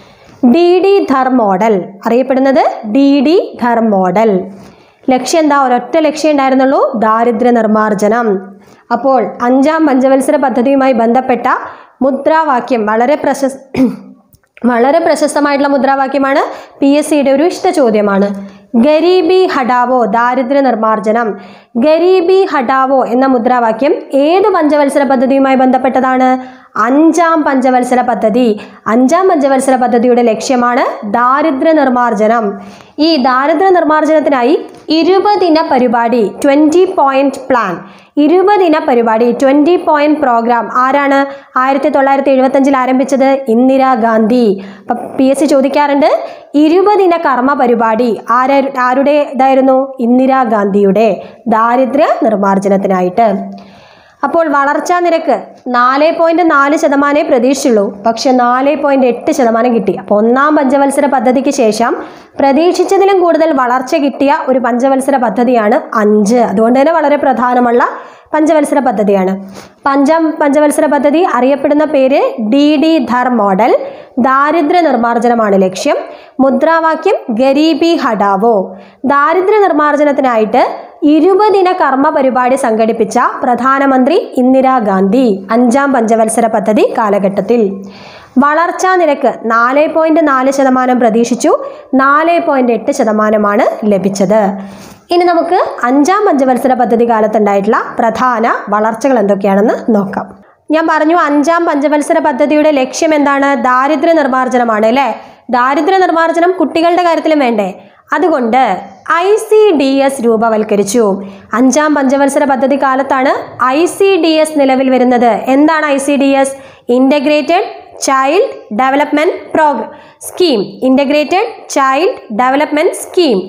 Speaker 1: ഡി ഡി ധർ മോഡൽ അറിയപ്പെടുന്നത് ഡി ഡി ധർ മോഡൽ ലക്ഷ്യം എന്താ ഒരൊറ്റ ലക്ഷ്യം ഉണ്ടായിരുന്നുള്ളൂ ദാരിദ്ര്യ നിർമ്മാർജ്ജനം അപ്പോൾ അഞ്ചാം പഞ്ചവത്സര പദ്ധതിയുമായി ബന്ധപ്പെട്ട മുദ്രാവാക്യം വളരെ പ്രശസ് വളരെ പ്രശസ്തമായിട്ടുള്ള മുദ്രാവാക്യമാണ് പി എസ് സിയുടെ ഒരു ഇഷ്ട ചോദ്യമാണ് ഗരീബി ഹഡാവോ ദാരിദ്ര്യ നിർമ്മാർജ്ജനം ഗരീബി ഹഡാവോ എന്ന മുദ്രാവാക്യം ഏത് പഞ്ചവത്സര പദ്ധതിയുമായി ബന്ധപ്പെട്ടതാണ് അഞ്ചാം പഞ്ചവത്സര പദ്ധതി അഞ്ചാം പഞ്ചവത്സര പദ്ധതിയുടെ ലക്ഷ്യമാണ് ദാരിദ്ര്യ നിർമ്മാർജ്ജനം ഈ ദാരിദ്ര്യ നിർമ്മാർജ്ജനത്തിനായി ഇരുപതിന പരിപാടി ട്വൻറ്റി പോയിന്റ് പ്ലാൻ ഇരുപതിന പരിപാടി ട്വൻറ്റി പോയിന്റ് പ്രോഗ്രാം ആരാണ് ആയിരത്തി തൊള്ളായിരത്തി എഴുപത്തഞ്ചിൽ ആരംഭിച്ചത് ഇന്ദിരാഗാന്ധി അപ്പം പി എസ് സി ചോദിക്കാറുണ്ട് ഇരുപതിന കർമ്മ പരിപാടി ആര ആരുടെ ഇതായിരുന്നു ഇന്ദിരാഗാന്ധിയുടെ ദാരിദ്ര്യ നിർമ്മാർജ്ജനത്തിനായിട്ട് അപ്പോൾ വളർച്ചാ നിരക്ക് നാല് പോയിന്റ് നാല് ശതമാനമേ പ്രതീക്ഷിച്ചുള്ളൂ പക്ഷെ നാല് പോയിന്റ് എട്ട് ശതമാനം കിട്ടി അപ്പോൾ ഒന്നാം പഞ്ചവത്സര പദ്ധതിക്ക് ശേഷം പ്രതീക്ഷിച്ചതിലും കൂടുതൽ വളർച്ച കിട്ടിയ ഒരു പഞ്ചവത്സര പദ്ധതിയാണ് അഞ്ച് അതുകൊണ്ട് തന്നെ വളരെ പ്രധാനമുള്ള പഞ്ചവത്സര പദ്ധതിയാണ് പഞ്ചാം പഞ്ചവത്സര പദ്ധതി അറിയപ്പെടുന്ന പേര് ഡി ഡി ധർ മോഡൽ ദാരിദ്ര്യ നിർമ്മാർജ്ജനമാണ് ലക്ഷ്യം മുദ്രാവാക്യം ഗരീബി ഹഡാവോ ദാരിദ്ര്യ നിർമ്മാർജ്ജനത്തിനായിട്ട് ഇരുപതിന കർമ്മ പരിപാടി സംഘടിപ്പിച്ച പ്രധാനമന്ത്രി ഇന്ദിരാഗാന്ധി അഞ്ചാം പഞ്ചവത്സര പദ്ധതി കാലഘട്ടത്തിൽ വളർച്ചാ നിരക്ക് നാല് പോയിന്റ് നാല് ശതമാനം പ്രതീക്ഷിച്ചു നാല് പോയിന്റ് എട്ട് ശതമാനമാണ് ലഭിച്ചത് ഇനി നമുക്ക് അഞ്ചാം പഞ്ചവത്സര പദ്ധതി കാലത്തുണ്ടായിട്ടുള്ള പ്രധാന വളർച്ചകൾ എന്തൊക്കെയാണെന്ന് നോക്കാം ഞാൻ പറഞ്ഞു അഞ്ചാം പഞ്ചവത്സര പദ്ധതിയുടെ ലക്ഷ്യം എന്താണ് ദാരിദ്ര്യ നിർമ്മാർജ്ജനമാണ് അല്ലേ ദാരിദ്ര്യ നിർമ്മാർജ്ജനം കുട്ടികളുടെ കാര്യത്തിലും വേണ്ടേ അതുകൊണ്ട് ഐ സി ഡി എസ് രൂപവൽക്കരിച്ചു അഞ്ചാം പഞ്ചവത്സര പദ്ധതി കാലത്താണ് ഐ സി ഡി എസ് നിലവിൽ വരുന്നത് എന്താണ് I C D S integrated child development programme scheme integrated child development scheme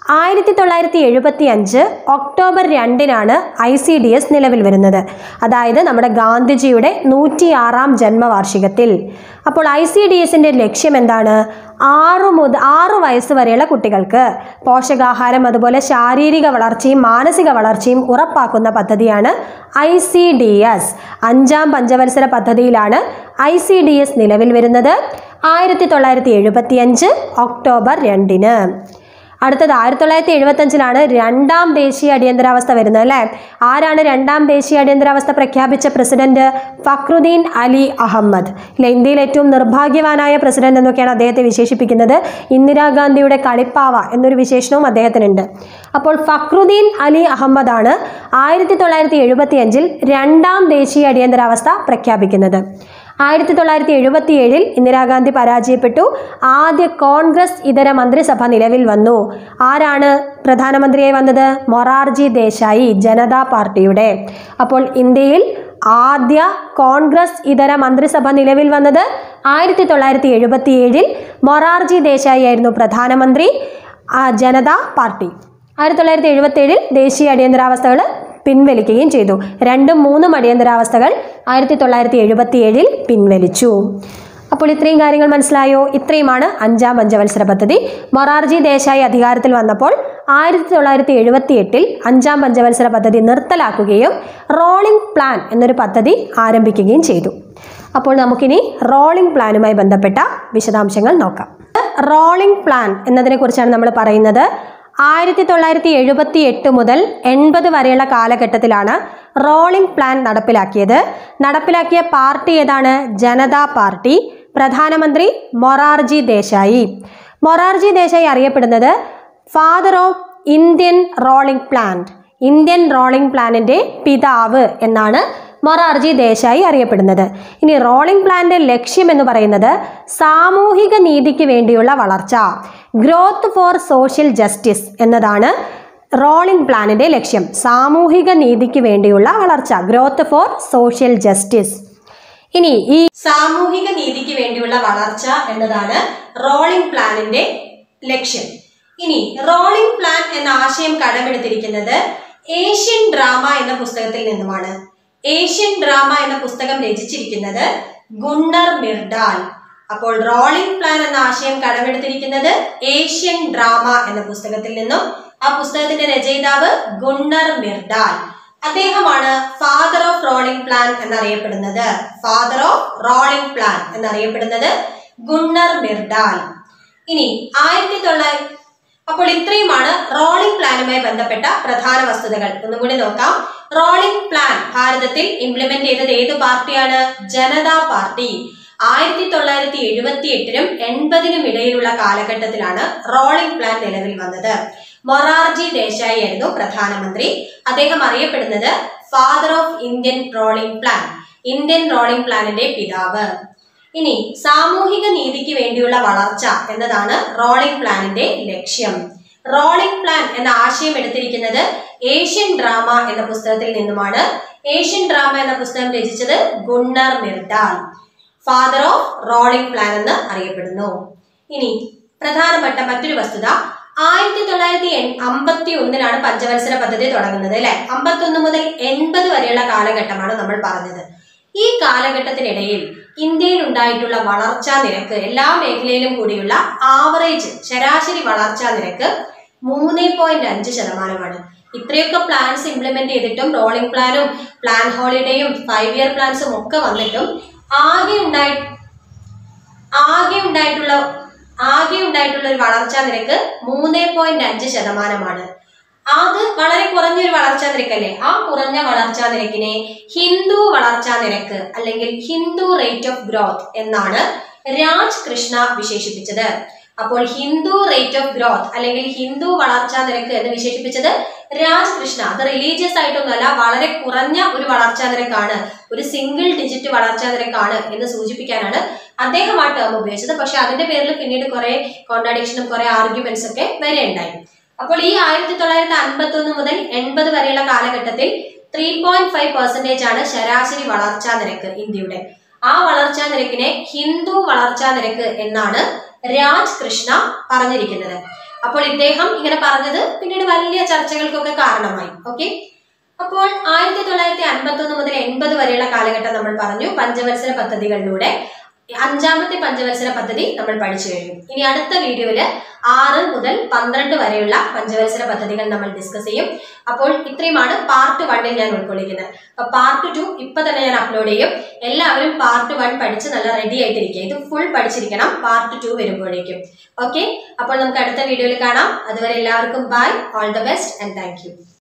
Speaker 1: ആയിരത്തി തൊള്ളായിരത്തി എഴുപത്തി അഞ്ച് ഒക്ടോബർ രണ്ടിനാണ് ഐ സി ഡി എസ് നിലവിൽ വരുന്നത് അതായത് നമ്മുടെ ഗാന്ധിജിയുടെ നൂറ്റിയാറാം ജന്മവാർഷികത്തിൽ അപ്പോൾ ഐ സി ഡി എസിൻ്റെ ലക്ഷ്യം എന്താണ് ആറു മുതൽ ആറു വയസ്സ് വരെയുള്ള കുട്ടികൾക്ക് പോഷകാഹാരം അതുപോലെ ശാരീരിക വളർച്ചയും മാനസിക വളർച്ചയും ഉറപ്പാക്കുന്ന പദ്ധതിയാണ് ഐ സി ഡി എസ് അഞ്ചാം പഞ്ചവത്സര പദ്ധതിയിലാണ് ഐ സി ഡി എസ് നിലവിൽ വരുന്നത് ആയിരത്തി തൊള്ളായിരത്തി എഴുപത്തി അഞ്ച് ഒക്ടോബർ രണ്ടിന് അടുത്തത് ആയിരത്തി തൊള്ളായിരത്തി എഴുപത്തഞ്ചിലാണ് രണ്ടാം ദേശീയ അടിയന്തരാവസ്ഥ വരുന്നത് അല്ലേ ആരാണ് രണ്ടാം ദേശീയ അടിയന്തരാവസ്ഥ പ്രഖ്യാപിച്ച പ്രസിഡന്റ് ഫക്രുദ്ദീൻ അലി അഹമ്മദ് ഇല്ല ഇന്ത്യയിൽ ഏറ്റവും നിർഭാഗ്യവാനായ പ്രസിഡന്റ് എന്നൊക്കെയാണ് അദ്ദേഹത്തെ വിശേഷിപ്പിക്കുന്നത് ഇന്ദിരാഗാന്ധിയുടെ കളിപ്പാവ എന്നൊരു വിശേഷണവും അദ്ദേഹത്തിനുണ്ട് അപ്പോൾ ഫക്രുദ്ദീൻ അലി അഹമ്മദാണ് ആയിരത്തി തൊള്ളായിരത്തി എഴുപത്തി അഞ്ചിൽ രണ്ടാം ദേശീയ അടിയന്തരാവസ്ഥ പ്രഖ്യാപിക്കുന്നത് ആയിരത്തി തൊള്ളായിരത്തി എഴുപത്തി ഏഴിൽ ഇന്ദിരാഗാന്ധി പരാജയപ്പെട്ടു ആദ്യ കോൺഗ്രസ് ഇതര മന്ത്രിസഭ നിലവിൽ വന്നു ആരാണ് പ്രധാനമന്ത്രിയായി വന്നത് മൊറാർജി ദേശായി ജനതാ പാർട്ടിയുടെ അപ്പോൾ ഇന്ത്യയിൽ ആദ്യ കോൺഗ്രസ് ഇതര മന്ത്രിസഭ നിലവിൽ വന്നത് ആയിരത്തി തൊള്ളായിരത്തി എഴുപത്തി ഏഴിൽ മൊറാർജി ദേശായി ആയിരുന്നു പ്രധാനമന്ത്രി ആ, ജനതാ പാർട്ടി ആയിരത്തി തൊള്ളായിരത്തി എഴുപത്തി ഏഴിൽ ദേശീയ അടിയന്തരാവസ്ഥകൾ പിൻവലിക്കുകയും ചെയ്തു രണ്ടും മൂന്നും അടിയന്തരാവസ്ഥകൾ ആയിരത്തി തൊള്ളായിരത്തി എഴുപത്തി ഏഴിൽ പിൻവലിച്ചു അപ്പോൾ ഇത്രയും കാര്യങ്ങൾ മനസ്സിലായോ ഇത്രയുമാണ് അഞ്ചാം പഞ്ചവത്സര പദ്ധതി മൊറാർജി ദേശായി അധികാരത്തിൽ വന്നപ്പോൾ ആയിരത്തി തൊള്ളായിരത്തി എഴുപത്തി എട്ടിൽ അഞ്ചാം പഞ്ചവത്സര പദ്ധതി നിർത്തലാക്കുകയും റോളിംഗ് പ്ലാൻ എന്നൊരു പദ്ധതി ആരംഭിക്കുകയും ചെയ്തു അപ്പോൾ നമുക്കിനി റോളിംഗ് പ്ലാനുമായി ബന്ധപ്പെട്ട വിശദാംശങ്ങൾ നോക്കാം റോളിംഗ് പ്ലാൻ എന്നതിനെക്കുറിച്ചാണ് നമ്മൾ പറയുന്നത് ആയിരത്തി തൊള്ളായിരത്തി എഴുപത്തി എട്ട് മുതൽ എൺപത് വരെയുള്ള കാലഘട്ടത്തിലാണ് റോളിംഗ് പ്ലാൻ നടപ്പിലാക്കിയത് നടപ്പിലാക്കിയ പാർട്ടി ഏതാണ് ജനതാ പാർട്ടി പ്രധാനമന്ത്രി മൊറാർജി ദേശായി മൊറാർജി ദേശായി അറിയപ്പെടുന്നത് father of Indian rolling plan Indian rolling പ്ലാനിൻ്റെ പിതാവ് എന്നാണ് മൊറാർജി ദേശായി അറിയപ്പെടുന്നത് ഇനി റോളിംഗ് പ്ലാന്റെ ലക്ഷ്യം എന്ന് പറയുന്നത് സാമൂഹിക നീതിക്ക് വേണ്ടിയുള്ള വളർച്ച ഗ്രോത്ത് ഫോർ സോഷ്യൽ ജസ്റ്റിസ് എന്നതാണ് റോളിംഗ് പ്ലാനിന്റെ ലക്ഷ്യം സാമൂഹിക നീതിക്ക് വേണ്ടിയുള്ള വളർച്ച ഗ്രോത്ത് ഫോർ സോഷ്യൽ ജസ്റ്റിസ് ഇനി ഈ സാമൂഹിക നീതിക്ക് വേണ്ടിയുള്ള വളർച്ച എന്നതാണ് റോളിംഗ് പ്ലാനിന്റെ ലക്ഷ്യം ഇനി റോളിംഗ് പ്ലാൻ എന്ന ആശയം കടമെടുത്തിരിക്കുന്നത് ഏഷ്യൻ ഡ്രാമ എന്ന പുസ്തകത്തിൽ നിന്നുമാണ് ഏഷ്യൻ ഡ്രാമ എന്ന പുസ്തകം രചിച്ചിരിക്കുന്നത് ഗുണ്ണർ മിർഡാൽ അപ്പോൾ റോളിംഗ് പ്ലാൻ എന്ന ആശയം കടമെടുത്തിരിക്കുന്നത് ഏഷ്യൻ ഡ്രാമ എന്ന പുസ്തകത്തിൽ നിന്നും ആ പുസ്തകത്തിന്റെ രചയിതാവ് ഗുണ്ണർ മിർഡാൽ അദ്ദേഹമാണ് ഫാദർ ഓഫ് റോളിംഗ് പ്ലാൻ എന്നറിയപ്പെടുന്നത് ഫാദർ ഓഫ് റോളിംഗ് പ്ലാൻ എന്നറിയപ്പെടുന്നത് ഗുണ്ണർ മിർഡാൽ ഇനി ആയിരത്തി തൊള്ളായിരത്തി അപ്പോൾ ഇത്രയുമാണ് റോളിംഗ് പ്ലാനുമായി ബന്ധപ്പെട്ട പ്രധാന വസ്തുതകൾ ഒന്നും കൂടി നോക്കാം റോളിംഗ് പ്ലാൻ ഭാരതത്തിൽ ഇംപ്ലിമെന്റ് ചെയ്തത് ഏത് പാർട്ടിയാണ് ജനതാ പാർട്ടി ആയിരത്തി തൊള്ളായിരത്തി എഴുപത്തി എട്ടിനും എൺപതിനും ഇടയിലുള്ള കാലഘട്ടത്തിലാണ് റോളിംഗ് പ്ലാൻ നിലവിൽ വന്നത് മൊറാർജി ദേശായി ആയിരുന്നു പ്രധാനമന്ത്രി അദ്ദേഹം അറിയപ്പെടുന്നത് father of Indian rolling plan Indian rolling പ്ലാനിന്റെ പിതാവ് ഇനി സാമൂഹിക നീതിക്ക് വേണ്ടിയുള്ള വളർച്ച എന്നതാണ് റോളിംഗ് പ്ലാനിന്റെ ലക്ഷ്യം റോളിംഗ് പ്ലാൻ എന്ന ആശയം എടുത്തിരിക്കുന്നത് ഏഷ്യൻ ഡ്രാമ എന്ന പുസ്തകത്തിൽ നിന്നുമാണ് ഏഷ്യൻ ഡ്രാമ എന്ന പുസ്തകം രചിച്ചത് Gunnar Myrdal father of rolling plan എന്ന് അറിയപ്പെടുന്നു ഇനി പ്രധാനപ്പെട്ട മറ്റൊരു വസ്തുത ആയിരത്തി തൊള്ളായിരത്തി അമ്പത്തി ഒന്നിനാണ് പഞ്ചവത്സര പദ്ധതി തുടങ്ങുന്നത് അല്ലെ അമ്പത്തി ഒന്ന് മുതൽ എൺപത് വരെയുള്ള കാലഘട്ടമാണ് നമ്മൾ പറഞ്ഞത് ഈ കാലഘട്ടത്തിനിടയിൽ ഇന്ത്യയിൽ ഉണ്ടായിട്ടുള്ള വളർച്ചാ നിരക്ക് എല്ലാ മേഖലയിലും കൂടിയുള്ള ആവറേജ് ശരാശരി വളർച്ചാ നിരക്ക് മൂന്ന് പോയിന്റ് അഞ്ച് ശതമാനമാണ് ഇത്രയൊക്കെ പ്ലാൻസ് ഇംപ്ലിമെന്റ് ചെയ്തിട്ടും റോളിംഗ് പ്ലാനും പ്ലാൻ ഹോളിഡേയും ഫൈവ് ഇയർ പ്ലാൻസും ഒക്കെ വന്നിട്ടും ആകെ ഉണ്ടായി ആകെ ഉണ്ടായിട്ടുള്ള ആകെ ഉണ്ടായിട്ടുള്ള ഒരു വളർച്ചാ നിരക്ക് മൂന്ന് പോയിന്റ് അഞ്ച് ശതമാനമാണ് അത് വളരെ കുറഞ്ഞൊരു വളർച്ചാ നിരക്കല്ലേ ആ കുറഞ്ഞ വളർച്ചാ നിരക്കിനെ ഹിന്ദു വളർച്ചാ നിരക്ക് അല്ലെങ്കിൽ ഹിന്ദു റേറ്റ് ഓഫ് ഗ്രോത്ത് എന്നാണ് രാജ് കൃഷ്ണ വിശേഷിപ്പിച്ചത് അപ്പോൾ ഹിന്ദു റേറ്റ് ഓഫ് ഗ്രോത്ത് അല്ലെങ്കിൽ ഹിന്ദു വളർച്ചാ നിരക്ക് എന്ന് വിശേഷിപ്പിച്ചത് രാജ് കൃഷ്ണ അത് റിലീജിയസ് ആയിട്ടൊന്നുമല്ല വളരെ കുറഞ്ഞ ഒരു വളർച്ചാ നിരക്കാണ് ഒരു സിംഗിൾ ഡിജിറ്റ് വളർച്ചാ നിരക്കാണ് എന്ന് സൂചിപ്പിക്കാനാണ് അദ്ദേഹം ആ ടേം ഉപയോഗിച്ചത് പക്ഷെ അതിന്റെ പേരിൽ പിന്നീട് കുറെ കോൺട്രാഡിക്ഷനും കുറെ ആർഗ്യുമെന്റ്സ് ഒക്കെ വരെ ഉണ്ടായി അപ്പോൾ ഈ ആയിരത്തി തൊള്ളായിരത്തി അൻപത്തി ഒന്ന് മുതൽ എൺപത് വരെയുള്ള കാലഘട്ടത്തിൽ ത്രീ പോയിന്റ് ഫൈവ് പെർസെന്റേജ് ആണ് ശരാശരി വളർച്ചാ നിരക്ക് ഇന്ത്യയുടെ ആ വളർച്ചാ നിരക്കിനെ ഹിന്ദു വളർച്ചാ നിരക്ക് എന്നാണ് രാജ് കൃഷ്ണ പറഞ്ഞിരിക്കുന്നത് അപ്പോൾ ഇദ്ദേഹം ഇങ്ങനെ പറഞ്ഞത് പിന്നീട് വലിയ ചർച്ചകൾക്കൊക്കെ കാരണമായി ഓക്കെ അപ്പോൾ ആയിരത്തി തൊള്ളായിരത്തി അൻപത്തി ഒന്ന് മുതൽ എൺപത് വരെയുള്ള കാലഘട്ടം നമ്മൾ പറഞ്ഞു പഞ്ചവത്സര പദ്ധതികളിലൂടെ അഞ്ചാമത്തെ പഞ്ചവത്സര പദ്ധതി നമ്മൾ പഠിച്ചു കഴിഞ്ഞു ഇനി അടുത്ത വീഡിയോയില് ആറ് മുതൽ പന്ത്രണ്ട് വരെയുള്ള പഞ്ചവത്സര പദ്ധതികൾ നമ്മൾ ഡിസ്കസ് ചെയ്യും അപ്പോൾ ഇത്രയുമാണ് പാർട്ട് വണ്ണിൽ ഞാൻ ഉൾക്കൊള്ളിക്കുന്നത് അപ്പൊ പാർട്ട് ടു ഇപ്പൊ തന്നെ ഞാൻ അപ്ലോഡ് ചെയ്യും എല്ലാവരും പാർട്ട് വൺ പഠിച്ച് നല്ല റെഡി ആയിട്ടിരിക്കുക ഇത് ഫുൾ പഠിച്ചിരിക്കണം പാർട്ട് ടു വരുമ്പോഴേക്കും ഓക്കെ അപ്പോൾ നമുക്ക് അടുത്ത വീഡിയോയിൽ കാണാം അതുവരെ എല്ലാവർക്കും bye all the best and thank U